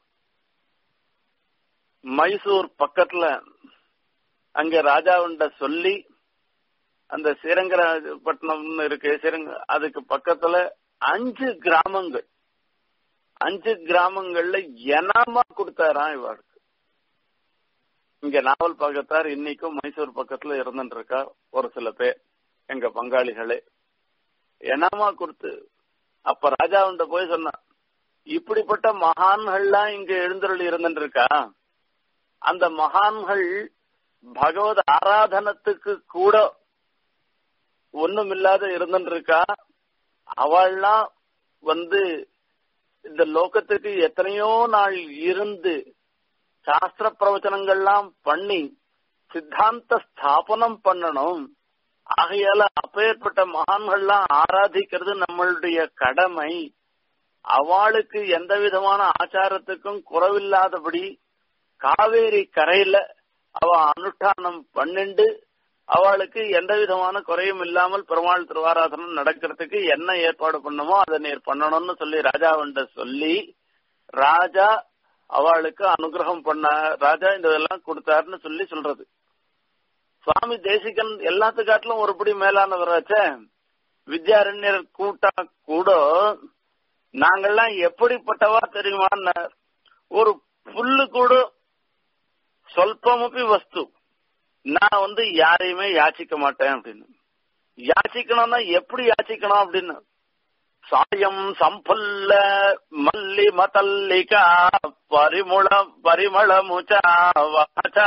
மைசூர் பக்கத்துல அங்க ராஜாவுண்ட சொல்லி அந்த ஸ்ரீரங்கப்பட்டினம்னு இருக்கு ஸ்ரீரங்க அதுக்கு பக்கத்துல அஞ்சு கிராமங்கள் அஞ்சு கிராமங்கள்ல எனாமா கொடுத்தாராம் இவாளுக்கு இங்க நாவல் பக்கத்தார் இன்னைக்கும் மைசூர் பக்கத்துல இருந்துட்டு இருக்கா ஒரு சில பேர் எங்க பங்காளிகளே எனாமா கொடுத்து அப்ப ராஜாவுண்ட போய் சொன்னா இப்படிப்பட்ட மகான்கள்லாம் இங்க எழுந்தருள் இருந்துட்டு இருக்கா அந்த மகான்கள் பகவத் ஆராதனத்துக்கு கூட ஒண்ணுமில்லாத இருந்துட்டு இருக்கா அவள்லாம் வந்து இந்த லோகத்துக்கு எத்தனையோ நாள் இருந்து சாஸ்திர பிரவச்சனங்கள்லாம் பண்ணி சித்தாந்த ஸ்தாபனம் பண்ணணும் ஆகையால அப்பேற்பட்ட மகான்கள்லாம் ஆராதிக்கிறது நம்மளுடைய கடமை அவளுக்கு எந்த விதமான ஆச்சாரத்துக்கும் குறவில்லாதபடி காவேரி கரையில அவ அனுஷ்டானம் பண்ணிண்டு அவளுக்கு எந்த விதமான குறையும் இல்லாமல் பெருமாள் திருவாராதனம் நடக்கிறதுக்கு என்ன ஏற்பாடு பண்ணுமோ அதை நீர் பண்ணணும்னு சொல்லி ராஜாவண்ட சொல்லி ராஜா அவளுக்கு அனுகிரகம் பண்ண ராஜா இந்த இதெல்லாம் கொடுத்தாருன்னு சொல்லி சொல்றது சுவாமி தேசிகன் எல்லாத்துக்காட்டிலும் ஒருபடி மேலானவராச்ச வித்யாரண்யர் கூட்டா கூட நாங்கெல்லாம் எப்படிப்பட்டவா தெரியுமான்னு ஒரு புல்லு கூட சொல்பமப்பி வஸ்து நான் வந்து யாரையுமே யாச்சிக்க மாட்டேன் அப்படின்னு யாச்சிக்கணும்னா எப்படி யாச்சிக்கணும் அப்படின்னு சாயம் சம்புல்ல மல்லி மதல்லிகா பரிமுள பரிமள முச்சா வாச்சா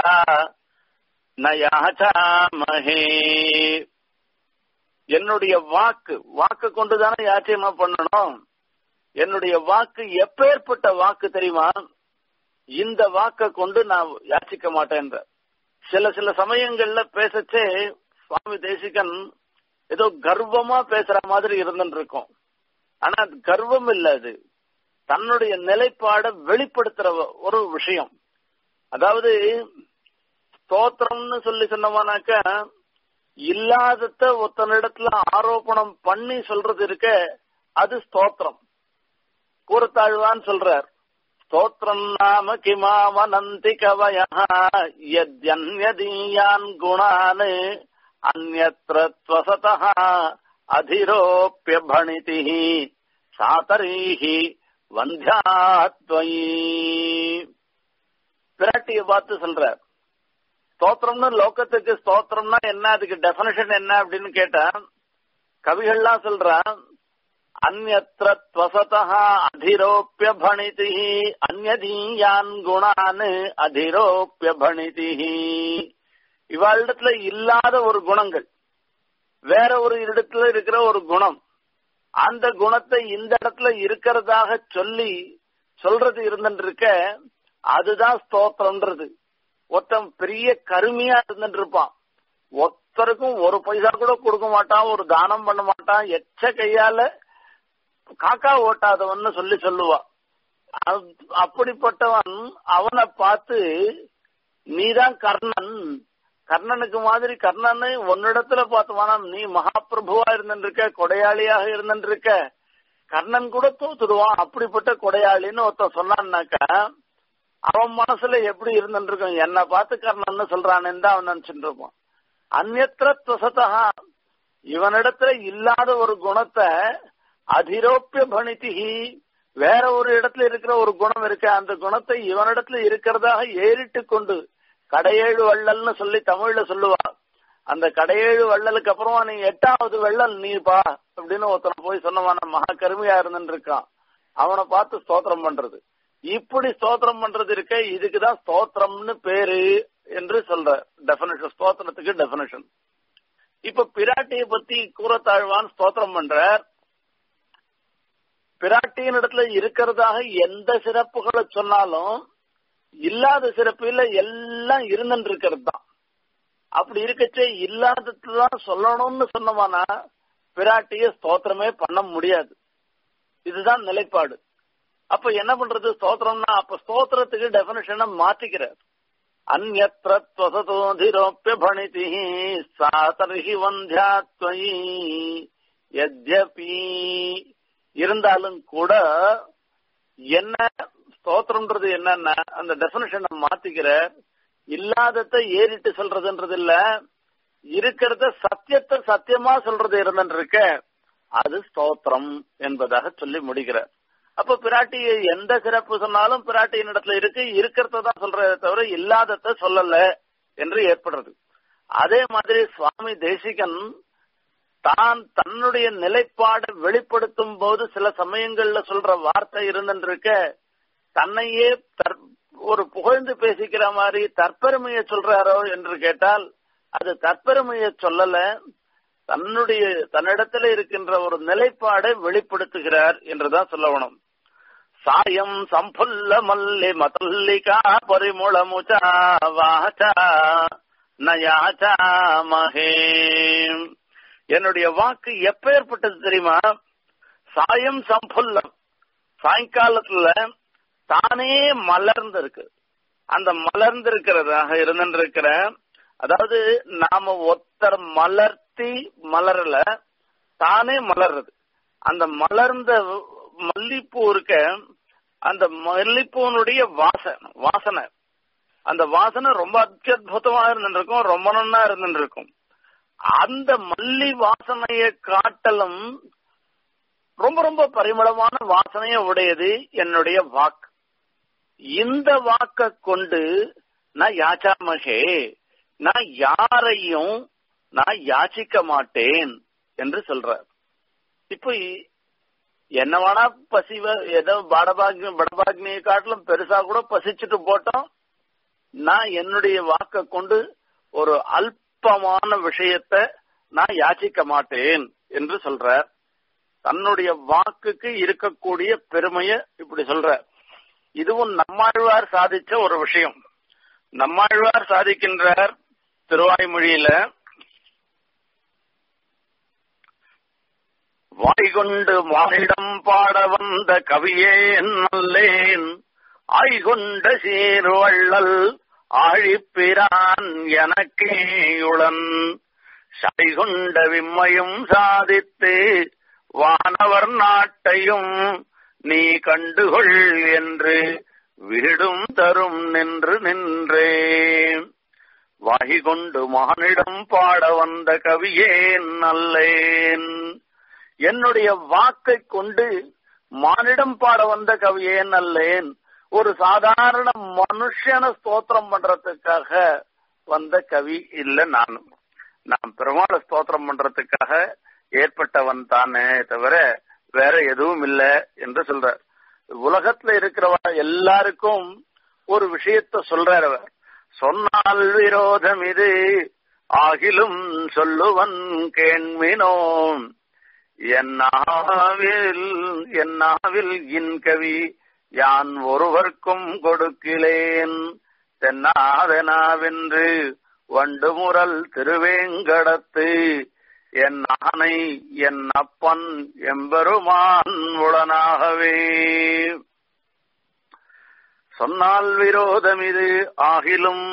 நயாச்சாமஹே என்னுடைய வாக்கு வாக்கு கொண்டுதானே யாச்சியமா பண்ணணும் என்னுடைய வாக்கு எப்பேற்பட்ட வாக்கு தெரியுமா இந்த வாக்க கொண்டு நான் யாச்சிக்க மாட்டேன்ற சில சில சமயங்கள்ல பேசச்சே சுவாமி தேசிகன் ஏதோ கர்வமா பேசுற மாதிரி இருந்துட்டு இருக்கும் ஆனா அது கர்வம் இல்ல அது தன்னுடைய நிலைப்பாட வெளிப்படுத்துற ஒரு விஷயம் அதாவது ஸ்தோத்திரம்னு சொல்லி சொன்னோம்னாக்க இல்லாதத ஒத்தனிடத்துல ஆரோபணம் பண்ணி சொல்றது இருக்க அது ஸ்தோத்திரம் கூறத்தாழ்வான் சொல்றார் ஸ்தோத்திரம் நாம கிமாவனந்தி கவய யத்யன்யதீயான் குணான் அந்நத்ரத்வசத அதிரோப்பிய பணிதி சாதரீஹி வந்தியாத்வயி பிராட்டிய பார்த்து சொல்றார் ஸ்தோத்திரம்னு லோகத்துக்கு ஸ்தோத்திரம்னா என்ன அதுக்கு டெபனிஷன் என்ன அப்படின்னு கேட்டா கவிகள்லாம் சொல்றான் அந்நத்திர துவசதா அதிரோப்பிய பணிதி அந்நதீயான் குணான் அதிரோப்பிய பணிதி இவாளிடத்துல இல்லாத ஒரு குணங்கள் வேற ஒரு இடத்துல இருக்கிற ஒரு குணம் அந்த குணத்தை இந்த இடத்துல இருக்கிறதாக சொல்லி சொல்றது இருந்துருக்க அதுதான் ஸ்தோத்திரம்ன்றது ஒருத்தன் பெரிய கருமையா இருந்துட்டு இருப்பான் ஒருத்தருக்கும் ஒரு பைசா கூட கொடுக்க மாட்டான் ஒரு தானம் பண்ண மாட்டான் எச்ச கையால காக்கா ஓட்டாதவன்னு சொல்லி சொல்லுவா அப்படிப்பட்டவன் அவனை பார்த்து நீதான் கர்ணன் கர்ணனுக்கு மாதிரி கர்ணன் உன்னிடத்துல பார்த்தவானா நீ மகாபிரபுவா இருந்துருக்க கொடையாளியாக இருந்துருக்க கர்ணன் கூட தோத்துடுவான் அப்படிப்பட்ட கொடையாளின்னு ஒருத்தன் சொன்னான்னாக்கா அவன் மனசுல எப்படி இருந்துருக்கும் என்ன பார்த்து கர்ணன் சொல்றானேன்னு தான் அவன் நினைச்சுட்டு இருப்பான் அந்நத்திர துவசதா இவனிடத்துல இல்லாத ஒரு குணத்தை அதிரோப்பிய பணித்திகி வேற ஒரு இடத்துல இருக்கிற ஒரு குணம் இருக்கு அந்த குணத்தை இவனிடத்துல இருக்கிறதாக ஏறிட்டு கொண்டு கடையேழு வள்ளல்னு சொல்லி தமிழ்ல சொல்லுவா அந்த கடையேழு வள்ளலுக்கு அப்புறமா நீ எட்டாவது வள்ளல் நீப்பா அப்படின்னு ஒருத்தனை போய் சொன்னவான மகா கருமையா இருந்துட்டு இருக்கான் அவனை பார்த்து ஸ்தோத்திரம் பண்றது இப்படி ஸ்தோத்திரம் பண்றது இருக்க இதுக்குதான் ஸ்தோத்திரம்னு பேரு என்று சொல்ற டெபினேஷன் ஸ்தோத்திரத்துக்கு டெபினேஷன் இப்ப பிராட்டிய பத்தி கூறத்தாழ்வான் ஸ்தோத்திரம் பண்றார் பிராட்டியின் இடத்துல இருக்கிறதாக எந்த சிறப்புகளை சொன்னாலும் இல்லாத சிறப்பு இல்ல எல்லாம் இருந்துட்டு இருக்கிறது தான் அப்படி இருக்கச்சே இல்லாததுதான் சொல்லணும்னு சொன்னோம்னா பிராட்டிய ஸ்தோத்திரமே பண்ண முடியாது இதுதான் நிலைப்பாடு அப்ப என்ன பண்றது ஸ்தோத்திரம்னா அப்ப ஸ்தோத்திரத்துக்கு டெபினேஷனை மாத்திக்கிறார் அந்நத்திர துவசதோதிரோப்பிய பணிதி சாதர்ஹி வந்தியாத்வயி எத்யபி இருந்தாலும் கூட என்ன ஸ்தோத்திரம்ன்றது என்னன்னா அந்த டெபினேஷனை மாத்திக்கிற இல்லாதத ஏறிட்டு சொல்றதுன்றது இல்ல இருக்கிறத சத்தியத்தை சத்தியமா சொல்றது இருந்துட்டு இருக்க அது ஸ்தோத்திரம் என்பதாக சொல்லி முடிக்கிறார் அப்ப பிராட்டி எந்த சிறப்பு சொன்னாலும் பிராட்டியின் இடத்துல இருக்கு இருக்கிறத தான் சொல்றதே தவிர இல்லாதத சொல்லல என்று ஏற்படுறது அதே மாதிரி சுவாமி தேசிகன் தான் தன்னுடைய நிலைப்பாடு வெளிப்படுத்தும் போது சில சமயங்கள்ல சொல்ற வார்த்தை இருந்துருக்க தன்னையே ஒரு புகழ்ந்து பேசிக்கிற மாதிரி தற்பெருமையை சொல்றாரோ என்று கேட்டால் அது தற்பெருமையை சொல்லல தன்னுடைய தன்னிடத்துல இருக்கின்ற ஒரு நிலைப்பாடை வெளிப்படுத்துகிறார் என்றுதான் சொல்லணும் சாயம் சம்புல்ல மல்லி மதல்லிகா பரிமுளமுச்சா வாச்சா நயாச்சா மகே என்னுடைய வாக்கு எப்பேற்பட்டது தெரியுமா சாயம் சம்புல்லம் சாயங்காலத்துல தானே மலர்ந்து இருக்கு அந்த மலர்ந்து இருக்கிறதாக இருந்திருக்கிற அதாவது நாம ஒத்தர் மலர்த்தி மலரல தானே மலர்றது அந்த மலர்ந்த மல்லிப்பூ இருக்க அந்த மல்லிப்பூனுடைய வாசனை வாசனை அந்த வாசனை ரொம்ப அத்தியுதமா இருந்துருக்கும் ரொம்ப நன்னா இருந்துருக்கும் அந்த மல்லி வாசனையை காட்டலும் ரொம்ப ரொம்ப பரிமளமான வாசனைய உடையது என்னுடைய வாக்கு இந்த வாக்க கொண்டு நான் யாச்சாமகே நான் யாரையும் நான் யாச்சிக்க மாட்டேன் என்று சொல்றார் இப்போ என்ன வேணா பசிவ ஏதோ படபாக்னி படபாக்னியை காட்டிலும் பெருசா கூட பசிச்சுட்டு போட்டோம் நான் என்னுடைய வாக்க கொண்டு ஒரு அல்பமான விஷயத்த நான் யாச்சிக்க மாட்டேன் என்று சொல்றார் தன்னுடைய வாக்குக்கு இருக்கக்கூடிய பெருமைய இப்படி சொல்ற இதுவும் நம்மாழ்வார் சாதிச்ச ஒரு விஷயம் நம்மாழ்வார் சாதிக்கின்றார் திருவாய்மொழியில வாய்கொண்டு மானிடம் பாட வந்த கவியே நல்லேன் ஆய்கொண்ட சீர்வள்ளல் ஆழிப்பிரான் எனக்கேயுளன் சாய்கொண்ட விம்மையும் சாதித்து வானவர் நாட்டையும் நீ கண்டுகொள் என்று விடும் தரும் நின்று நின்றே வாகி கொண்டு மானிடம் பாட வந்த கவியேன் நல்லேன் என்னுடைய வாக்கை கொண்டு மானிடம் பாட வந்த கவியேன் நல்லேன் ஒரு சாதாரண மனுஷன ஸ்தோத்திரம் பண்றதுக்காக வந்த கவி இல்ல நானும் நான் பெருமாளை ஸ்தோத்திரம் பண்றதுக்காக ஏற்பட்டவன் தானே தவிர வேற எதுவும் இல்ல என்று சொல்றார் உலகத்துல இருக்கிறவ எல்லாருக்கும் ஒரு விஷயத்த சொல்றார் அவர் சொன்னால் விரோதம் இது ஆகிலும் சொல்லுவன் கேண்மினோம் என்னாவில் என்னாவில் இன்கவி யான் ஒருவர்க்கும் கொடுக்கிலேன் தென்னாவெனாவென்று வண்டுமுரல் திருவேங்கடத்து என் ஆனை என் அப்பன் எம்பெருமான் உடனாகவே சொன்னால் விரோதம் இது ஆகிலும்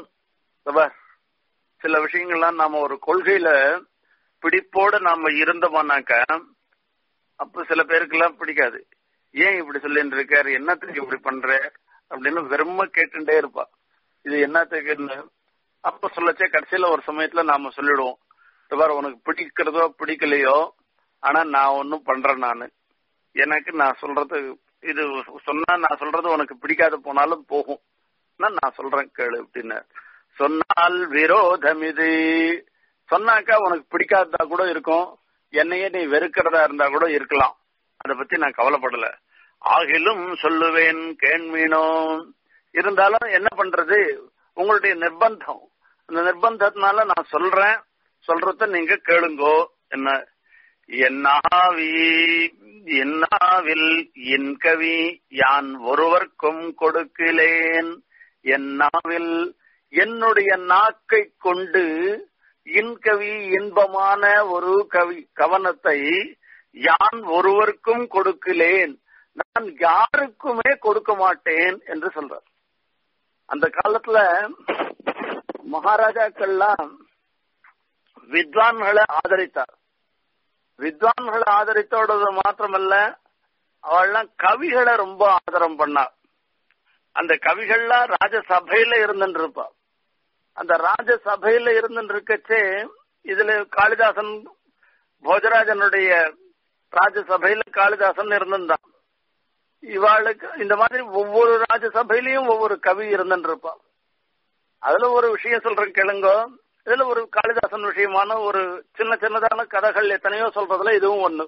சில விஷயங்கள்லாம் நாம ஒரு கொள்கையில பிடிப்போட நாம இருந்தோம்னாக்க அப்ப சில பேருக்கு எல்லாம் பிடிக்காது ஏன் இப்படி சொல்லிட்டு இருக்காரு என்னத்துக்கு இப்படி பண்ற அப்படின்னு வெறும கேட்டுட்டே இருப்பா இது என்னத்துக்குன்னு அப்ப சொல்லச்சே கடைசியில ஒரு சமயத்துல நாம சொல்லிடுவோம் பாரு உனக்கு பிடிக்கிறதோ பிடிக்கலையோ ஆனா நான் ஒன்னும் பண்றேன் நானு எனக்கு நான் சொல்றது இது சொன்னா நான் சொல்றது உனக்கு பிடிக்காத போனாலும் போகும் நான் சொல்றேன் கேளு அப்படின்னு சொன்னால் விரோதம் இது சொன்னாக்கா உனக்கு பிடிக்காததா கூட இருக்கும் என்னையே நீ வெறுக்கிறதா இருந்தா கூட இருக்கலாம் அதை பத்தி நான் கவலைப்படல ஆகிலும் சொல்லுவேன் கேண்மீனோ இருந்தாலும் என்ன பண்றது உங்களுடைய நிர்பந்தம் அந்த நிர்பந்தத்தினால நான் சொல்றேன் சொல்றத நீங்க கேளுங்கோ என்ன என்னாவி என்னாவில் என் கவி யான் ஒருவர்க்கும் கொடுக்கிலேன் என்னாவில் என்னுடைய நாக்கை கொண்டு இன்கவி இன்பமான ஒரு கவி கவனத்தை யான் ஒருவருக்கும் கொடுக்கிலேன் நான் யாருக்குமே கொடுக்க மாட்டேன் என்று சொல்றார் அந்த காலத்துல மகாராஜாக்கள்லாம் வித்வான்களை ஆதரித்தார் வித்வான்களை ஆதரித்தோடது மாத்திரமல்ல அவள்லாம் கவிகளை ரொம்ப ஆதரம் பண்ணார் அந்த கவிகள்லாம் ராஜசபையில இருந்துட்டு இருப்பா அந்த ராஜசபையில இருந்துட்டு இருக்கச்சே இதுல காளிதாசன் போஜராஜனுடைய ராஜசபையில காளிதாசன் இருந்திருந்தான் இவாளுக்கு இந்த மாதிரி ஒவ்வொரு ராஜசபையிலையும் ஒவ்வொரு கவி இருந்துட்டு இருப்பான் அதுல ஒரு விஷயம் சொல்றேன் கேளுங்கோ இதுல ஒரு காளிதாசன் விஷயமான ஒரு சின்ன சின்னதான கதைகள் எத்தனையோ சொல்றதுல இதுவும் ஒண்ணு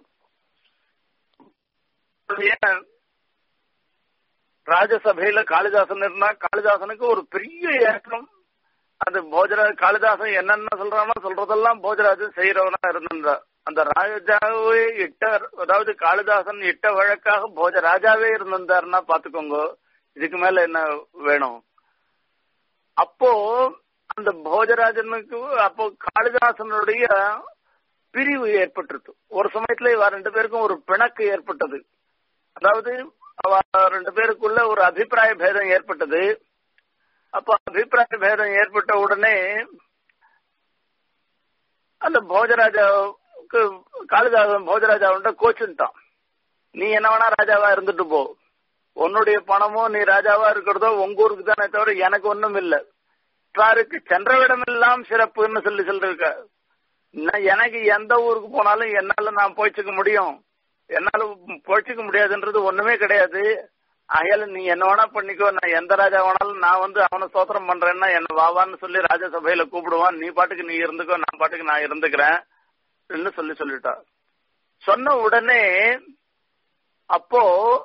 ராஜசபையில காளிதாசன் இருந்தா காளிதாசனுக்கு ஒரு பெரிய ஏற்றம் அது போஜராஜ் காளிதாசன் என்னென்ன சொல்றானோ சொல்றதெல்லாம் போஜராஜன் செய்யறவனா இருந்திருந்தா அந்த ராஜாவே இட்ட அதாவது காளிதாசன் இட்ட வழக்காக போஜ ராஜாவே இருந்திருந்தாருன்னா பாத்துக்கோங்க இதுக்கு மேல என்ன வேணும் அப்போ அந்த போஜராஜனுக்கு அப்போ காளிதாசனுடைய பிரிவு ஏற்பட்டிருக்கு ஒரு சமயத்துல இவ ரெண்டு பேருக்கும் ஒரு பிணக்கு ஏற்பட்டது அதாவது அவ ரெண்டு பேருக்குள்ள ஒரு அபிப்பிராய பேதம் ஏற்பட்டது அப்ப அபிப்பிராய பேதம் ஏற்பட்ட உடனே அந்த போஜராஜாவுக்கு காளிதாசன் போஜராஜாவுண்ட கோச்சுட்டான் நீ என்ன வேணா ராஜாவா இருந்துட்டு போ உன்னுடைய பணமோ நீ ராஜாவா இருக்கிறதோ உங்க ஊருக்கு தானே தவிர எனக்கு ஒண்ணும் இல்ல சாருக்கு சென்றவிடம் எல்லாம் சிறப்புன்னு சொல்லி சொல்லிருக்க எனக்கு எந்த ஊருக்கு போனாலும் என்னால நான் போய்ச்சிக்க முடியும் என்னால போய்ச்சிக்க முடியாதுன்றது ஒண்ணுமே கிடையாது ஆகையால நீ என்ன வேணா பண்ணிக்கோ நான் எந்த ராஜா வேணாலும் நான் வந்து அவனை சோத்திரம் பண்றேன்னா என்ன வாவான்னு சொல்லி ராஜசபையில கூப்பிடுவான் நீ பாட்டுக்கு நீ இருந்துக்கோ நான் பாட்டுக்கு நான் இருந்துக்கிறேன் சொல்லி சொல்லிட்டா சொன்ன உடனே அப்போ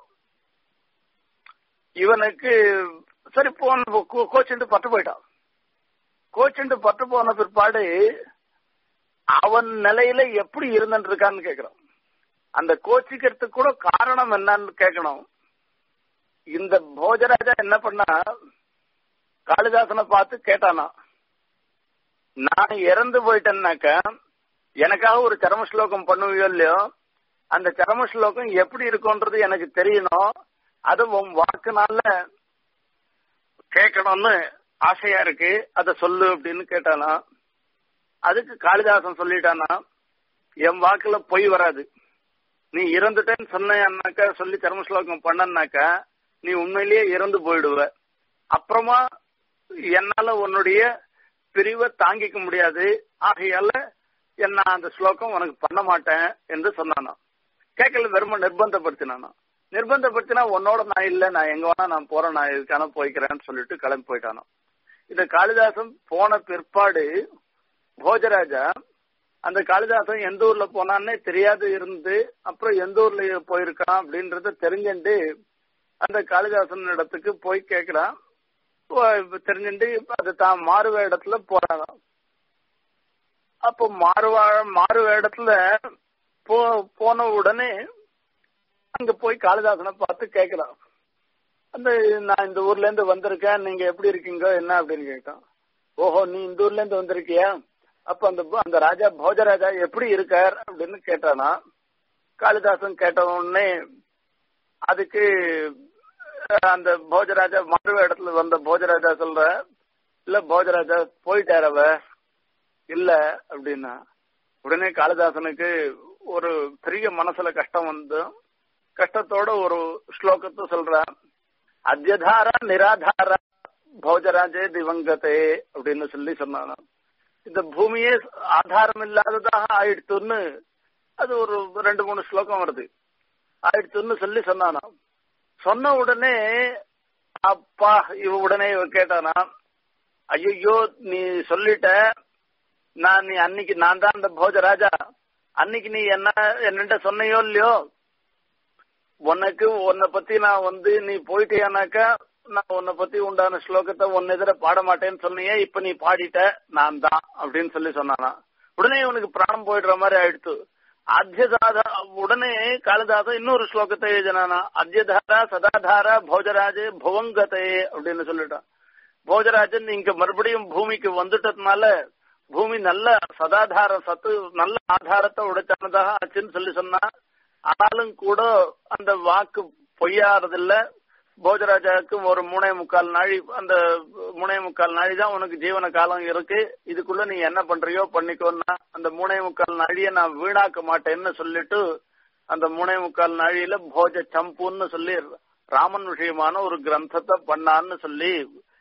இவனுக்கு சரி போன கோச்சுண்டு பட்டு போயிட்டான் கோச்சுண்டு பட்டு போன பிற்பாடு அவன் நிலையில எப்படி இருந்துட்டு இருக்கான்னு கேக்குறான் அந்த கோச்சிக்கிறதுக்கு கூட காரணம் என்னன்னு கேட்கணும் இந்த போஜராஜா என்ன பண்ணா காளிதாசனை பார்த்து கேட்டானா நான் இறந்து போயிட்டேன்னாக்க எனக்காக ஒரு சரம ஸ்லோகம் பண்ணுவியோ இல்லையோ அந்த சரம ஸ்லோகம் எப்படி இருக்கும்ன்றது எனக்கு தெரியணும் அது உன் வாக்குனால கேட்கணும்னு ஆசையா இருக்கு அத சொல்லு அப்படின்னு கேட்டானா அதுக்கு காளிதாசன் சொல்லிட்டானா என் வாக்குல பொய் வராது நீ இறந்துட்டேன்னு சொன்னாக்கா சொல்லி சர்ம ஸ்லோகம் பண்ணனாக்கா நீ உண்மையிலேயே இறந்து போயிடுவ அப்புறமா என்னால உன்னுடைய பிரிவை தாங்கிக்க முடியாது ஆகையால என்ன அந்த ஸ்லோகம் உனக்கு பண்ண மாட்டேன் என்று சொன்னானா கேட்கல வெறும நிர்பந்தப்படுத்தினானா நிர்பந்தப்படுத்தினா உன்னோட நான் இல்ல நான் எங்க வேணா நான் போறேன் நான் இதுக்கான போய்க்கிறேன்னு சொல்லிட்டு கிளம்பி போயிட்டானோ இந்த காளிதாசன் போன பிற்பாடு போஜராஜா அந்த காளிதாசன் எந்த ஊர்ல போனான்னே தெரியாது இருந்து அப்புறம் எந்த ஊர்ல போயிருக்கான் அப்படின்றத தெரிஞ்சுட்டு அந்த காளிதாசன் இடத்துக்கு போய் கேக்குறான் தெரிஞ்சுட்டு அது தான் மாறுவ இடத்துல போறாங்க அப்போ மாறுவா மாறுவ இடத்துல போ போன உடனே அங்க போய் காளிதாசனை பார்த்து கேக்குறான் அந்த நான் இந்த ஊர்ல இருந்து வந்திருக்கேன் நீங்க எப்படி இருக்கீங்க என்ன அப்படின்னு கேட்டான் ஓஹோ நீ இந்த ஊர்ல இருந்து வந்திருக்கியா அப்ப அந்த அந்த ராஜா போஜராஜா எப்படி இருக்கார் அப்படின்னு கேட்டானா காளிதாசன் கேட்ட உடனே அதுக்கு அந்த போஜராஜா மறுவ இடத்துல வந்த போஜராஜா சொல்ற இல்ல போஜராஜா போயிட்டார் அவ இல்ல அப்படின்னா உடனே காளிதாசனுக்கு ஒரு பெரிய மனசுல கஷ்டம் வந்து கஷ்டத்தோட ஒரு ஸ்லோகத்தை சொல்றான் அத்தியதாரா நிராதாரா போஜராஜே திவங்கதே அப்படின்னு சொல்லி சொன்னாங்க இந்த பூமியே ஆதாரம் இல்லாததாக ஆயிடுத்துன்னு அது ஒரு ரெண்டு மூணு ஸ்லோகம் வருது ஆயிடுத்துன்னு சொல்லி சொன்னானா சொன்ன உடனே அப்பா இவ உடனே இவ கேட்டானா ஐயோ நீ சொல்லிட்ட நான் நீ அன்னைக்கு நான் தான் அந்த போஜராஜா அன்னைக்கு நீ என்ன என்னட்ட சொன்னையோ இல்லையோ உனக்கு உன்னை பத்தி நான் வந்து நீ போயிட்டியானாக்கா நான் உன்னை பத்தி உண்டான ஸ்லோகத்தை உன் எதிர பாட மாட்டேன்னு சொன்னியே இப்ப நீ பாடிட்ட நான் தான் அப்படின்னு சொல்லி சொன்னானா உடனே இவனுக்கு பிராணம் போயிடுற மாதிரி ஆயிடுத்து அத்தியதாரா உடனே காளிதாசன் இன்னொரு ஸ்லோகத்தை எழுதினானா அத்தியதாரா சதாதாரா போஜராஜே புவங்கதே அப்படின்னு சொல்லிட்டான் போஜராஜன் இங்க மறுபடியும் பூமிக்கு வந்துட்டதுனால பூமி நல்ல சதாதார சத்து நல்ல ஆதாரத்தை உடைச்சானதாக ஆச்சுன்னு சொல்லி சொன்னா ஆனாலும் கூட அந்த வாக்கு பொய்யாறதில்ல போஜராஜாவுக்கு ஒரு மூணே முக்கால் நாழி அந்த மூணே முக்கால் நாழி தான் உனக்கு ஜீவன காலம் இருக்கு இதுக்குள்ள நீ என்ன பண்றியோ பண்ணிக்கோன்னா அந்த மூணே முக்கால் நாழிய நான் வீணாக்க மாட்டேன்னு சொல்லிட்டு அந்த மூணே முக்கால் நாழியில போஜ சம்புன்னு சொல்லி ராமன் விஷயமான ஒரு கிரந்தத்தை பண்ணான்னு சொல்லி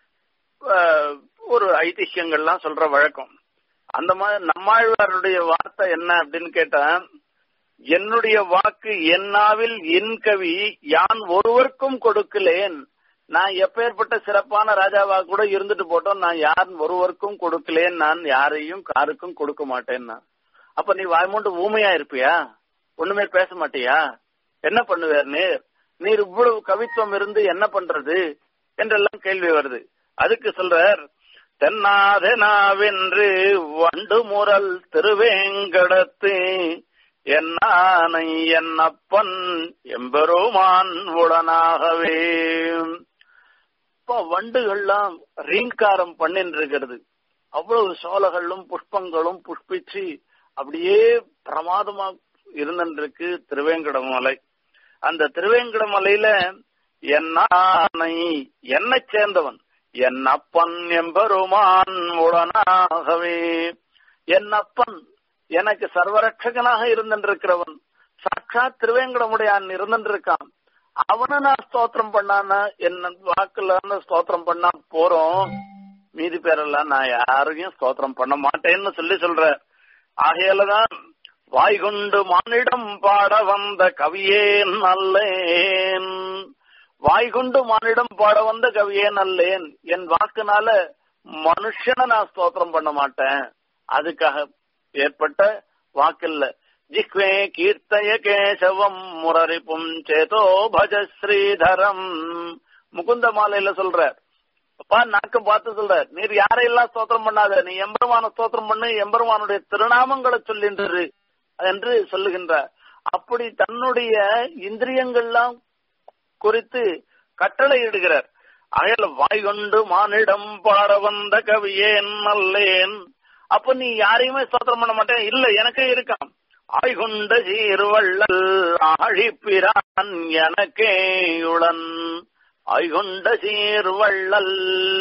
ஒரு ஐதிஹ்யங்கள்லாம் சொல்ற வழக்கம் அந்த மாதிரி நம்மாழ்வாருடைய வார்த்தை என்ன அப்படின்னு கேட்டா என்னுடைய வாக்கு என்னாவில் என் கவி யான் ஒருவருக்கும் கொடுக்கலேன் நான் எப்பேற்பட்ட சிறப்பான ராஜாவா கூட இருந்துட்டு போட்டோம் நான் யார் ஒருவருக்கும் கொடுக்கலேன் நான் யாரையும் காருக்கும் கொடுக்க மாட்டேன்னா அப்ப நீ வாய்மூண்டு ஊமையா இருப்பியா ஒண்ணுமே பேச மாட்டியா என்ன பண்ணுவார் நீர் நீர் இவ்வளவு கவித்துவம் இருந்து என்ன பண்றது என்றெல்லாம் கேள்வி வருது அதுக்கு சொல்றார் தென்னாதெனாவென்று வண்டு முரல் திருவேங்கடத்து என்னானை என்னப்பன் எம்பெருமான் உடனாகவே இப்ப வண்டுகள்லாம் ரீங்காரம் பண்ணின்னு இருக்கிறது அவ்வளவு சோலைகளும் புஷ்பங்களும் புஷ்பிச்சு அப்படியே பிரமாதமா இருந்துருக்கு திருவேங்கட மலை அந்த திருவேங்கட மலையில என்னானை என்னை சேர்ந்தவன் என் அப்பன் எம்பெருமான் உடனாகவே என் அப்பன் எனக்கு சர்வரட்சகனாக இருந்திருக்கிறவன் சாட்சாத் திருவேங்கடமுடையான் இருந்திருக்கான் அவனை நான் ஸ்தோத்திரம் பண்ணான என்ன வாக்குல ஸ்தோத்திரம் பண்ணா போறோம் மீதி பேரெல்லாம் நான் யாரையும் ஸ்தோத்திரம் பண்ண மாட்டேன்னு சொல்லி சொல்ற ஆகையாலதான் வாய்கொண்டு மானிடம் பாட வந்த கவியே நல்லேன் வாய்கொண்டு மானிடம் பாட வந்த கவியே நல்லேன் என் வாக்குனால மனுஷனை நான் ஸ்தோத்திரம் பண்ண மாட்டேன் அதுக்காக ஏற்பட்ட வாக்கில்ல ஜிக்வே கீர்த்தய கேசவம் முரரிப்பும் சேதோ பஜ ஸ்ரீதரம் முகுந்த மாலையில சொல்ற அப்பா நாக்க பார்த்து சொல்ற நீர் யாரையெல்லாம் ஸ்தோத்திரம் பண்ணாத நீ எம்பெருமான ஸ்தோத்திரம் பண்ணு எம்பெருமானுடைய திருநாமங்களை சொல்லின்றது என்று சொல்லுகின்ற அப்படி தன்னுடைய இந்திரியங்கள்லாம் குறித்து கட்டளை இடுகிறார் அயல் வாய் கொண்டு மானிடம் பாட வந்த கவியேன் நல்லேன் அப்ப நீ யாரையுமே ஸ்தோத்திரம் பண்ண மாட்டேன் இல்ல எனக்கே இருக்கான் ஆய்கொண்ட சீர்வள்ளல் ஆழிப்பிரான் எனக்கே உளன் ஆய்கொண்ட சீர்வள்ளல்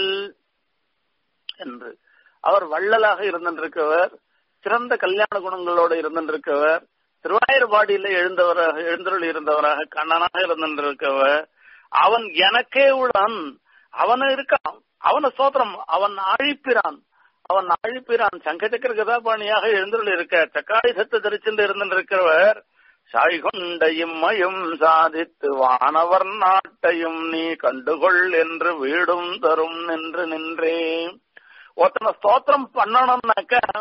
என்று அவர் வள்ளலாக இருந்திருக்கவர் சிறந்த கல்யாண குணங்களோடு இருந்திருக்கவர் திருவாயூர்பாடியில எழுந்தவராக எழுந்தருள் இருந்தவராக கண்ணனாக இருந்திருக்கவர் அவன் எனக்கே உளன் அவன் இருக்கான் அவன சோத்திரம் அவன் அழிப்பிறான் அவன் அழிப்பிறான் சங்கச்சக்கர கதாபாணியாக எழுந்துள்ள இருக்க சக்காயுதத்தை தரிச்சிட்டு இருந்திருக்கிறவர் சாய்கொண்ட இம்மையும் சாதித்து வானவர் நாட்டையும் நீ கண்டுகொள் என்று வீடும் தரும் நின்று நின்றேன் ஒருத்தனை ஸ்தோத்திரம் பண்ணணும்னாக்க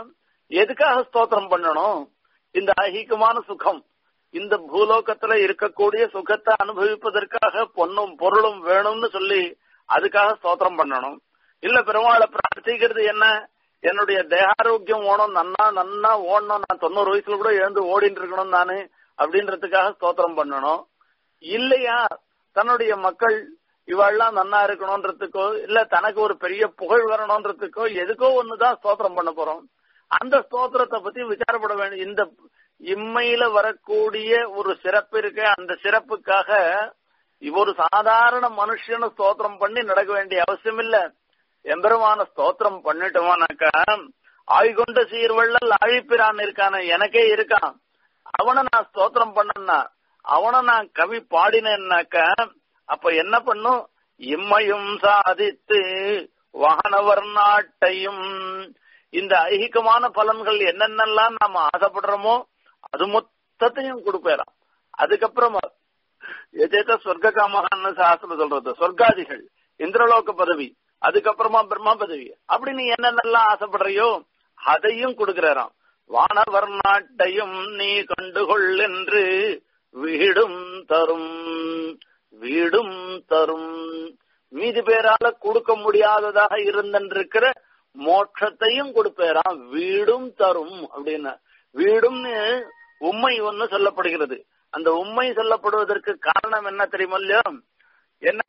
எதுக்காக ஸ்தோத்திரம் பண்ணணும் இந்த ஐகிகமான சுகம் இந்த பூலோகத்துல இருக்கக்கூடிய சுகத்தை அனுபவிப்பதற்காக பொண்ணும் பொருளும் வேணும்னு சொல்லி அதுக்காக ஸ்தோத்திரம் பண்ணணும் இல்ல பெருமாளை பிரார்த்திக்கிறது என்ன என்னுடைய தேகாரோக்கியம் ஓணும் நன்னா நன்னா ஓடணும் நான் தொண்ணூறு வயசுல கூட எழுந்து ஓடிட்டு இருக்கணும் நானு அப்படின்றதுக்காக ஸ்தோத்திரம் பண்ணணும் இல்லையா தன்னுடைய மக்கள் இவாள்லாம் நன்னா இருக்கணும்ன்றதுக்கோ இல்ல தனக்கு ஒரு பெரிய புகழ் வரணும்ன்றதுக்கோ எதுக்கோ ஒண்ணுதான் ஸ்தோத்திரம் பண்ண போறோம் அந்த ஸ்தோத்திரத்தை பத்தி விசாரப்பட வேண்டும் இந்த இம்மையில வரக்கூடிய ஒரு சிறப்பு இருக்கு அந்த சிறப்புக்காக ஒரு சாதாரண மனுஷனு ஸ்தோத்திரம் பண்ணி நடக்க வேண்டிய அவசியம் இல்ல எம்பெருமான ஸ்தோத்திரம் பண்ணிட்டோமானாக்கா ஆய்கொண்ட சீர்வள்ளல் ஆழிப்பிரான் இருக்கான எனக்கே இருக்கான் அவனை நான் ஸ்தோத்திரம் பண்ணனா அவனை நான் கவி பாடினேன்னாக்க அப்ப என்ன பண்ணும் இம்மையும் சாதித்து வானவர் நாட்டையும் இந்த ஐகிகமான பலன்கள் என்னென்னலாம் நாம ஆசைப்படுறோமோ அது மொத்தத்தையும் கொடுப்பேறாம் அதுக்கப்புறமா எதேத சொர்க்க காமகான்னு சாஸ்திரம் சொல்றது சொர்க்காதிகள் இந்திரலோக பதவி அதுக்கப்புறமா பிரம்மா பதவி அப்படி நீ என்னென்னலாம் ஆசைப்படுறியோ அதையும் கொடுக்கிறாராம் வானவர் நாட்டையும் நீ கண்டுகொள் என்று வீடும் தரும் வீடும் தரும் மீதி பேரால கொடுக்க முடியாததாக இருந்திருக்கிற மோட்சத்தையும் கொடுப்பேராம் வீடும் தரும் அப்படின்னு வீடும்னு உண்மை ஒண்ணு சொல்லப்படுகிறது அந்த உண்மை சொல்லப்படுவதற்கு காரணம் என்ன தெரியுமா இல்லையா என்ன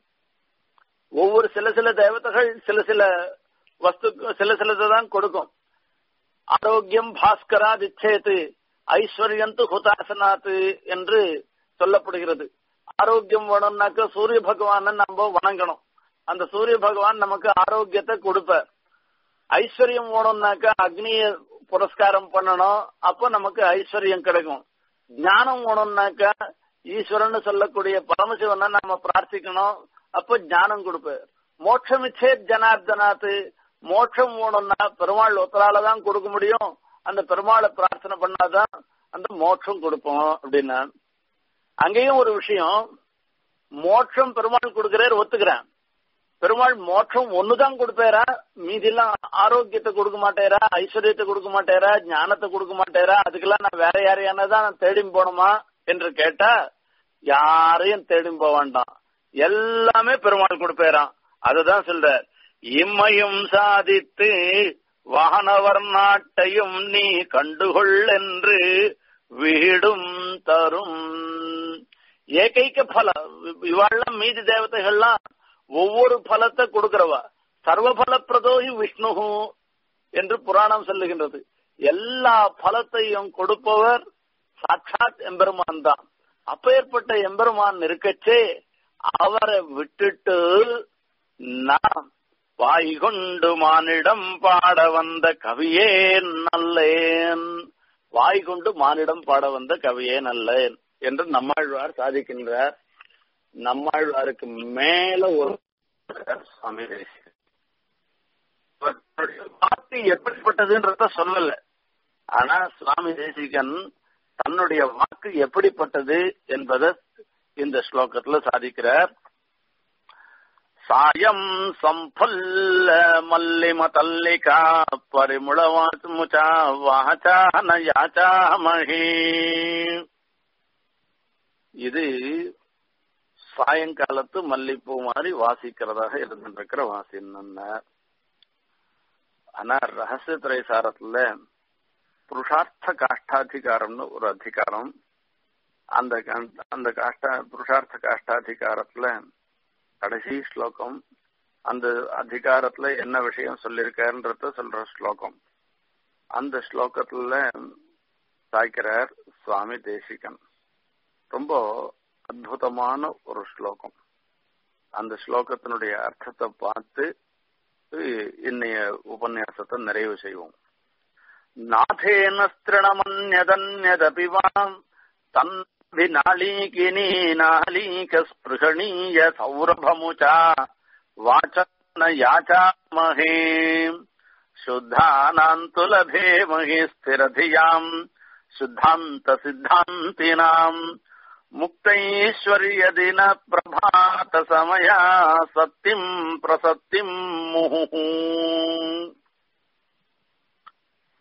ஒவ்வொரு சில சில தேவதைகள் சில சில வஸ்து சில சிலதை தான் கொடுக்கும் ஆரோக்கியம் பாஸ்கராத் இச்சேத்து ஐஸ்வர்யந்து ஹுதாசனாத்து என்று சொல்லப்படுகிறது ஆரோக்கியம் வேணும்னாக்க சூரிய பகவான நம்ம வணங்கணும் அந்த சூரிய பகவான் நமக்கு ஆரோக்கியத்தை கொடுப்பார் ஐஸ்வர்யம் வேணும்னாக்க அக்னிய புரஸ்காரம் பண்ணணும் அப்ப நமக்கு ஐஸ்வர்யம் கிடைக்கும் ஞானம் வேணும்னாக்க ஈஸ்வரன் சொல்லக்கூடிய பரமசிவனை நம்ம பிரார்த்திக்கணும் அப்ப ஞானம் கொடுப்பார் மோட்சம் இச்சே ஜனார்தனாத்து மோட்சம் வேணும்னா பெருமாள் ஒத்தரால தான் கொடுக்க முடியும் அந்த பெருமாளை பிரார்த்தனை பண்ணாதான் அந்த மோட்சம் கொடுப்போம் அப்படின்னா அங்கேயும் ஒரு விஷயம் மோட்சம் பெருமாள் கொடுக்கிறார் ஒத்துக்கிறேன் பெருமாள் மோட்சம் ஒண்ணுதான் கொடுப்பாரா மீதிலாம் ஆரோக்கியத்தை கொடுக்க மாட்டேரா ஐஸ்வர்யத்தை கொடுக்க மாட்டேரா ஞானத்தை கொடுக்க மாட்டேரா அதுக்கெல்லாம் நான் வேற யாரையானதான் நான் தேடி போகணுமா என்று கேட்டா யாரையும் தேடி போக வேண்டாம் எல்லாமே பெருமாள் கொடுப்பேராம் அதுதான் சொல்ற இம்மையும் சாதித்து வானவர் நாட்டையும் நீ கண்டுகொள் என்று வீடும் தரும் ஏகைக்க பலம் இவாள்லாம் மீதி தேவதைகள்லாம் ஒவ்வொரு பலத்தை கொடுக்கிறவா சர்வபல பிரதோகி விஷ்ணு என்று புராணம் சொல்லுகின்றது எல்லா பலத்தையும் கொடுப்பவர் சாட்சாத் எம்பெருமான் தான் அப்பேற்பட்ட எம்பெருமான் இருக்கச்சே அவரை விட்டுட்டு நாம் வாய்கொண்டு மானிடம் பாட வந்த கவியே நல்லேன் வாய்கொண்டு மானிடம் பாட வந்த கவியே நல்லேன் என்று நம்மாழ்வார் சாதிக்கின்றார் நம்மாழ்வாருக்கு மேல ஒரு சுவாமி வாக்கு எப்படிப்பட்டதுன்றத சொல்லல ஆனா சுவாமி தேசிகன் தன்னுடைய வாக்கு எப்படிப்பட்டது என்பதை இந்த ஸ்லோகத்துல சாதிக்கிறார் சாயம் சம்பல்ல மல்லிம தல்லிகா பரிமுள முச்சா வாச்சா யாச்சாமஹி இது சாயங்காலத்து மல்லிப்பூ மாதிரி வாசிக்கிறதாக இருந்திருக்கிற வாசின்னு ஆனா ரகசிய திரைசாரத்துல புருஷார்த்த காஷ்டாதிகாரம்னு ஒரு அதிகாரம் அந்த அந்த காஷ்டா புருஷார்த்த காஷ்டாதிகாரத்துல கடைசி ஸ்லோகம் அந்த அதிகாரத்துல என்ன விஷயம் சொல்லியிருக்காருன்றத சொல்ற ஸ்லோகம் அந்த ஸ்லோகத்துல சாய்க்கிறார் சுவாமி தேசிகன் ரொம்ப அற்புதமான ஒரு ஸ்லோகம் அந்த ஸ்லோகத்தினுடைய அர்த்தத்தை பார்த்து இன்னைய உபன்யாசத்தை நிறைவு செய்வோம் நாதேன ஸ்திரணமன்யதன்யதபிவாம் தன்பிநாளீகினி நாளீக ஸ்பிருகணீய சௌரபமுச்சா வாச்சன யாச்சாமஹே शुद्धानान्तुलभे महि स्थिरधियाम् शुद्धान्तसिद्धान्तिनाम् मुक्तैश्वर्यदिन प्रभातसमया सत्यम् प्रसत्यम् मुहुः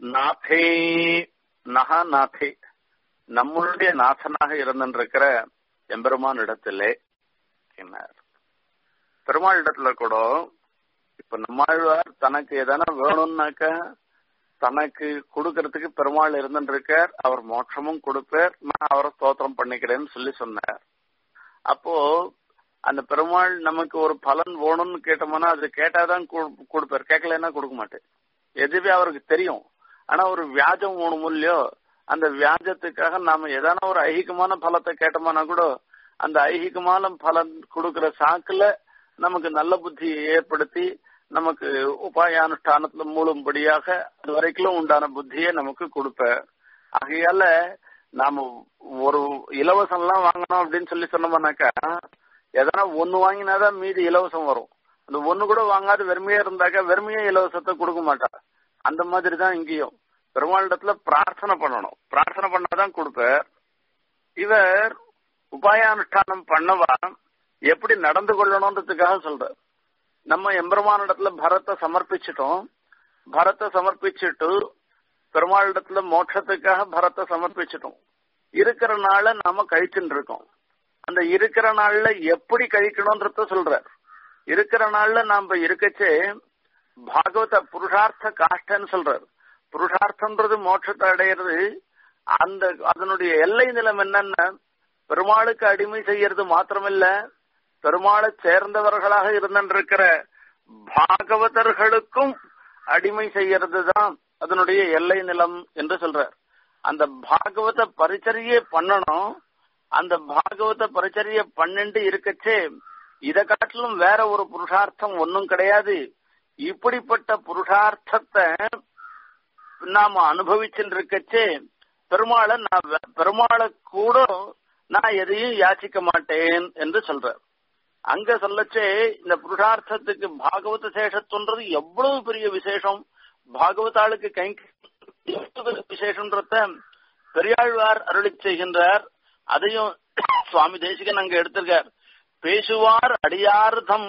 நாதே நக நாதே நம்மளுடைய நாசனாக இருந்திருக்கிற எம்பெருமான் இடத்திலே என்னார் பெருமாள் இடத்துல கூட இப்ப நம்மாழ்வார் தனக்கு எதனா வேணும்னாக்க தனக்கு கொடுக்கறதுக்கு பெருமாள் இருந்துருக்கார் அவர் மோட்சமும் கொடுப்பார் நான் அவரை ஸ்தோத்திரம் பண்ணிக்கிறேன்னு சொல்லி சொன்னார் அப்போ அந்த பெருமாள் நமக்கு ஒரு பலன் வேணும்னு கேட்டோம்னா அது கேட்டாதான் கொடுப்பார் கேட்கலன்னா கொடுக்க மாட்டேன் எதுவே அவருக்கு தெரியும் ஆனா ஒரு வியாஜம் வேணும் இல்லையோ அந்த வியாஜத்துக்காக நாம எதான ஒரு ஐகிகமான பலத்தை கேட்டோம்னா கூட அந்த ஐகிகமான பலன் கொடுக்கிற சாக்குல நமக்கு நல்ல புத்தியை ஏற்படுத்தி நமக்கு உபாயானுஷ்டானத்துல மூழும்படியாக அது வரைக்கும் உண்டான புத்தியை நமக்கு கொடுப்ப ஆகையால நாம ஒரு இலவசம் எல்லாம் வாங்கணும் அப்படின்னு சொல்லி சொன்னோம்னாக்கா எதனா ஒண்ணு வாங்கினாதான் மீதி இலவசம் வரும் அந்த ஒண்ணு கூட வாங்காத வெறுமையா இருந்தாக்கா வெறுமையா இலவசத்தை கொடுக்க மாட்டா அந்த மாதிரி தான் இங்கேயும் பெருமாளிடத்துல பிரார்த்தனை பண்ணணும் பிரார்த்தனை பண்ணாதான் கொடுப்பார் இவர் உபாயானுஷ்டானம் பண்ணவா எப்படி நடந்து கொள்ளணும்ன்றதுக்காக சொல்ற நம்ம எம்பெருமானிடத்துல பரத்தை சமர்ப்பிச்சிட்டோம் பரத்தை சமர்ப்பிச்சுட்டு பெருமாளிடத்துல மோட்சத்துக்காக பரத்தை சமர்ப்பிச்சிட்டோம் இருக்கிற நாள நாம கழிச்சுட்டு இருக்கோம் அந்த இருக்கிற நாள்ல எப்படி கழிக்கணும்ன்றத சொல்ற இருக்கிற நாள்ல நாம இருக்கச்சே பாகவத புருஷார்த்த காஷ்டன்னு சொல்றாரு புருஷார்த்தம்ன்றது மோட்சத்தை அடையிறது அந்த அதனுடைய எல்லை நிலம் என்னன்னா பெருமாளுக்கு அடிமை செய்யறது மாத்திரமில்ல பெருமாளை சேர்ந்தவர்களாக இருந்திருக்கிற பாகவதர்களுக்கும் அடிமை செய்யறது தான் அதனுடைய எல்லை நிலம் என்று சொல்றார் அந்த பாகவத பரிச்சரியை பண்ணணும் அந்த பாகவத பரிச்சரிய பன்னெண்டு இருக்கச்சே இதை காட்டிலும் வேற ஒரு புருஷார்த்தம் ஒன்னும் கிடையாது இப்படிப்பட்ட புருஷார்த்தத்தை நாம அனுபவிச்சுட்டு இருக்கச்சே பெருமாளை நான் பெருமாளை கூட நான் எதையும் யாச்சிக்க மாட்டேன் என்று சொல்ற அங்க சொல்லச்சே இந்த புருஷார்த்தத்துக்கு பாகவத சேஷத்துன்றது எவ்வளவு பெரிய விசேஷம் பாகவதாளுக்கு கை விசேஷம்ன்றத பெரியாழ்வார் அருளி செய்கின்றார் அதையும் சுவாமி தேசிகன் அங்க எடுத்திருக்கார் பேசுவார் அடியார்தம்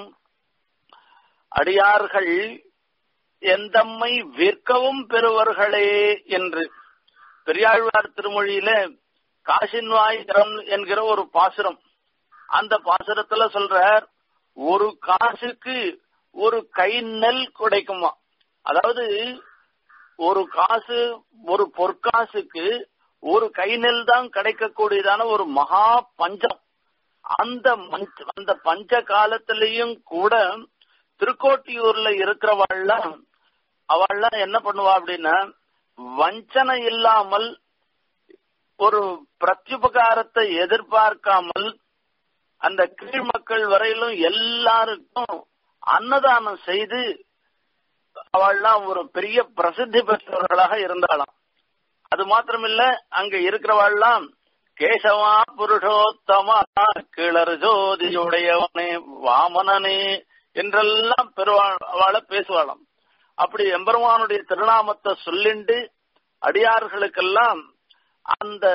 அடியார்கள் எந்தம்மை விற்கவும் பெறுவர்களே என்று பெரியாழ்வார் திருமொழியில காசின்வாயிரம் என்கிற ஒரு பாசுரம் அந்த பாசுரத்துல சொல்றார் ஒரு காசுக்கு ஒரு கை நெல் கிடைக்குமா அதாவது ஒரு காசு ஒரு பொற்காசுக்கு ஒரு கை நெல் தான் கிடைக்கக்கூடியதான ஒரு மகா பஞ்சம் அந்த அந்த பஞ்ச காலத்திலையும் கூட திருக்கோட்டியூர்ல இருக்கிறவாள்லாம் அவள்லாம் என்ன பண்ணுவா அப்படின்னா வஞ்சனை இல்லாமல் ஒரு பிரத்யுபகாரத்தை எதிர்பார்க்காமல் அந்த கீழ் மக்கள் வரையிலும் எல்லாருக்கும் அன்னதானம் செய்து அவள்லாம் ஒரு பெரிய பிரசித்தி பெற்றவர்களாக இருந்தாளாம் அது மாத்திரமில்ல அங்க இருக்கிறவாள்லாம் கேசவா புருஷோத்தமா கிளறு ஜோதியுடையவனே வாமனனே என்றெல்லாம் பெருவாள பேசுவாளாம் அப்படி எம்பெருமானுடைய திருநாமத்தை சொல்லிண்டு அடியார்களுக்கெல்லாம் அந்த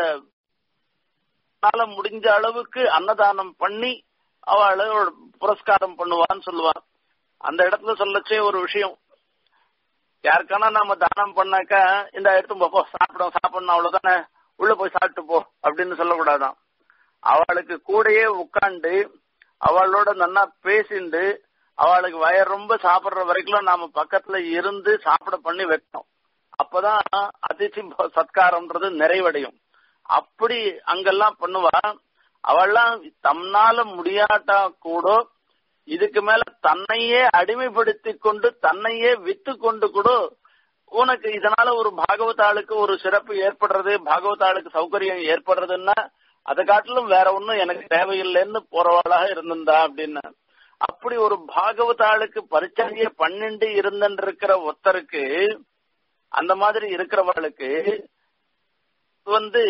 முடிஞ்ச அளவுக்கு அன்னதானம் பண்ணி அவளை புரஸ்காரம் பண்ணுவான்னு சொல்லுவான் அந்த இடத்துல சொல்லச்சே ஒரு விஷயம் யாருக்கானா நாம தானம் பண்ணாக்கா இந்த எடுத்து போ சாப்பிடும் சாப்பிடணும் அவ்வளவுதானே உள்ள போய் சாப்பிட்டு போ அப்படின்னு சொல்லக்கூடாதான் அவளுக்கு கூடயே உட்காந்து அவளோட நல்லா பேசிண்டு அவளுக்கு வயர் ரொம்ப சாப்பிடுற வரைக்கும் நாம பக்கத்துல இருந்து சாப்பிட பண்ணி வைக்கணும் அப்பதான் அதிர்ச்சி சத்காரம்ன்றது நிறைவடையும் அப்படி அங்கெல்லாம் பண்ணுவா அவள்லாம் தம்னால முடியாட்டா கூட இதுக்கு மேல தன்னையே அடிமைப்படுத்தி கொண்டு தன்னையே வித்து கொண்டு கூட உனக்கு இதனால ஒரு பாகவதாளுக்கு ஒரு சிறப்பு ஏற்படுறது பாகவதாளுக்கு சௌகரியம் ஏற்படுறதுன்னா அதை காட்டிலும் வேற ஒன்னும் எனக்கு தேவையில்லைன்னு போறவாளாக இருந்திருந்தா அப்படின்னு அப்படி ஒரு பாகவதாளுக்கு பரிச்சரிய பன்னெண்டு இருந்திருக்கிற ஒருத்தருக்கு அந்த மாதிரி இருக்கிறவர்களுக்கு வந்து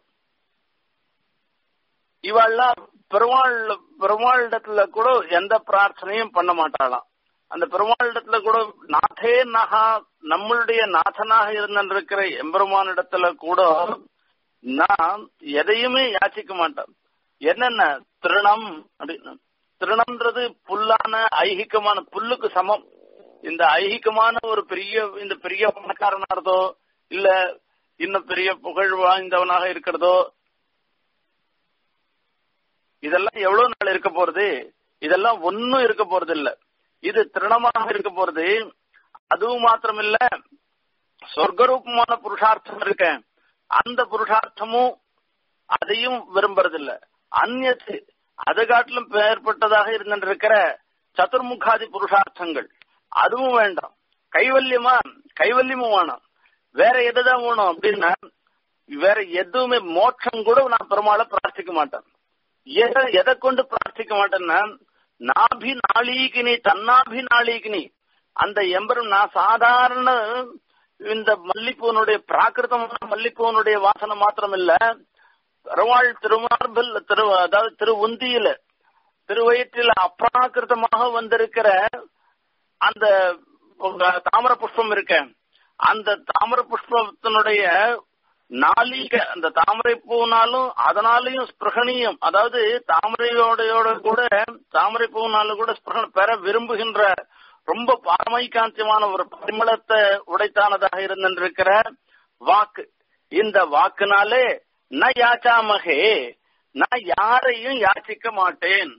இவெல்லாம் பெருமாள் பெருமாளிடத்துல கூட எந்த பிரார்த்தனையும் பண்ண மாட்டாளாம் அந்த பெருமாளிடத்துல கூட நாதே நகா நம்மளுடைய நாதனாக இருந்திருக்கிற எம்பெருமானிடத்துல கூட நான் எதையுமே யாச்சிக்க மாட்டேன் என்னென்ன திருணம் அப்படின்னு திருணம்ன்றது புல்லான ஐகிகமான புல்லுக்கு சமம் இந்த ஐகிகமான ஒரு பெரிய இந்த பெரிய பணக்காரனா இருந்தோ இல்ல இன்னும் பெரிய புகழ் வாய்ந்தவனாக இருக்கிறதோ இதெல்லாம் எவ்வளவு நாள் இருக்க போறது இதெல்லாம் ஒன்னும் இருக்க போறது இல்ல இது திருணமாக இருக்க போறது அதுவும் மாத்திரம் இல்ல சொர்க்கரூபமான புருஷார்த்தம் இருக்க அந்த புருஷார்த்தமும் அதையும் விரும்புறதில்ல அந்நத்து அது காட்டிலும் ஏற்பட்டதாக இருந்திருக்கிற சதுர்முகாதி புருஷார்த்தங்கள் அதுவும் வேண்டாம் கைவல்யமா கைவல்யமும் வேணும் வேற எதுதான் வேணும் அப்படின்னா வேற எதுவுமே மோட்சம் கூட நான் பெருமாளை பிரார்த்திக்க மாட்டேன் எதை எதை கொண்டு பிரார்த்திக்க மாட்டேன்னா நாபி நாளீகினி தன்னாபி நாளீகினி அந்த எம்பரும் நான் சாதாரண இந்த மல்லிப்பூனுடைய பிராகிருதமான மல்லிப்பூனுடைய வாசனை மாத்திரம் இல்ல பெருவாள் திருமார்பில் திரு அதாவது திரு உந்தியில திருவயிற்றில் அப்ராகிருதமாக வந்திருக்கிற அந்த தாமர புஷ்பம் இருக்க அந்த தாமர புஷ்பத்தினுடைய நாளிக அந்த தாமரை பூனாலும் அதனாலையும் ஸ்பிரகணியம் அதாவது தாமரையோடையோட கூட தாமரை பூனாலும் கூட ஸ்பிரகணம் பெற விரும்புகின்ற ரொம்ப பாரமைக்காந்தியமான ஒரு பரிமளத்தை உடைத்தானதாக இருந்திருக்கிற வாக்கு இந்த வாக்குனாலே ந யாச்சாமகே நான் யாரையும் யாச்சிக்க மாட்டேன்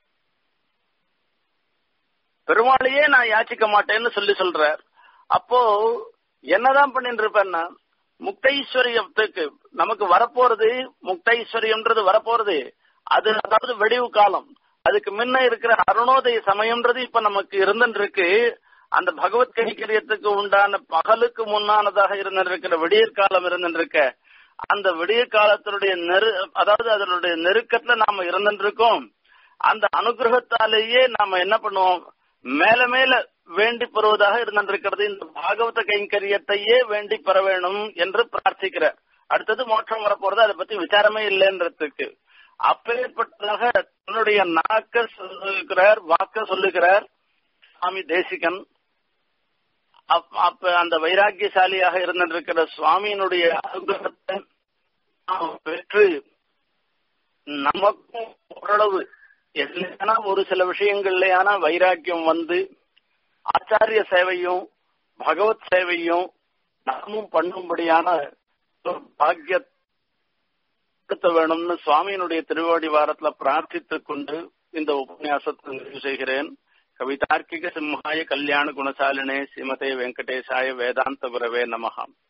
பெருமாளையே நான் யாச்சிக்க மாட்டேன்னு சொல்லி சொல்றார் அப்போ என்னதான் பண்ணிட்டு இருப்பேன்னா முக்தைஸ்வரியத்துக்கு நமக்கு வரப்போறது முக்தைஸ்வரியம்ன்றது வரப்போறது அது அதாவது வெடிவு காலம் அதுக்கு முன்ன இருக்கிற அருணோதய சமயம்ன்றது இப்ப நமக்கு இருந்துட்டு இருக்கு அந்த பகவத் கைங்கரியத்துக்கு உண்டான பகலுக்கு முன்னானதாக இருந்திருக்கிற விடியற் காலம் இருந்துருக்க அந்த விடியற் காலத்தினுடைய நெரு அதாவது அதனுடைய நெருக்கத்துல நாம இருந்துட்டு இருக்கோம் அந்த அனுகிரகத்தாலேயே நாம என்ன பண்ணுவோம் மேல மேல வேண்டி பெறுவதாக இருந்திருக்கிறது இந்த பாகவத கைங்கரியத்தையே வேண்டி பெற வேணும் என்று பிரார்த்திக்கிறார் அடுத்தது மோட்சம் வரப்போறது அதை பத்தி விசாரமே இல்லைன்றதுக்கு அப்பேற்பட்டதாக தன்னுடைய நாக்க சொல்லுகிறார் வாக்க சொல்லுகிறார் சுவாமி தேசிகன் அப்ப அந்த வைராக்கியசாலியாக இருந்திருக்கிற சுவாமியினுடைய அனுகிரகத்தை பெற்று நமக்கும் ஓரளவு எதுலையான ஒரு சில விஷயங்கள்லயான வைராக்கியம் வந்து ஆச்சாரிய சேவையும் பகவத் சேவையும் நாமும் பண்ணும்படியான பாக்கிய வேணும்னு சுவாமியினுடைய திருவாடி வாரத்துல பிரார்த்தித்துக் கொண்டு இந்த உபன்யாசத்தை நிறைவு செய்கிறேன் கவிதார்க்கிக சிம்ஹாய கல்யாண குணசாலினே ஸ்ரீமதே வெங்கடேசாய வேதாந்த குரவே நமகாம்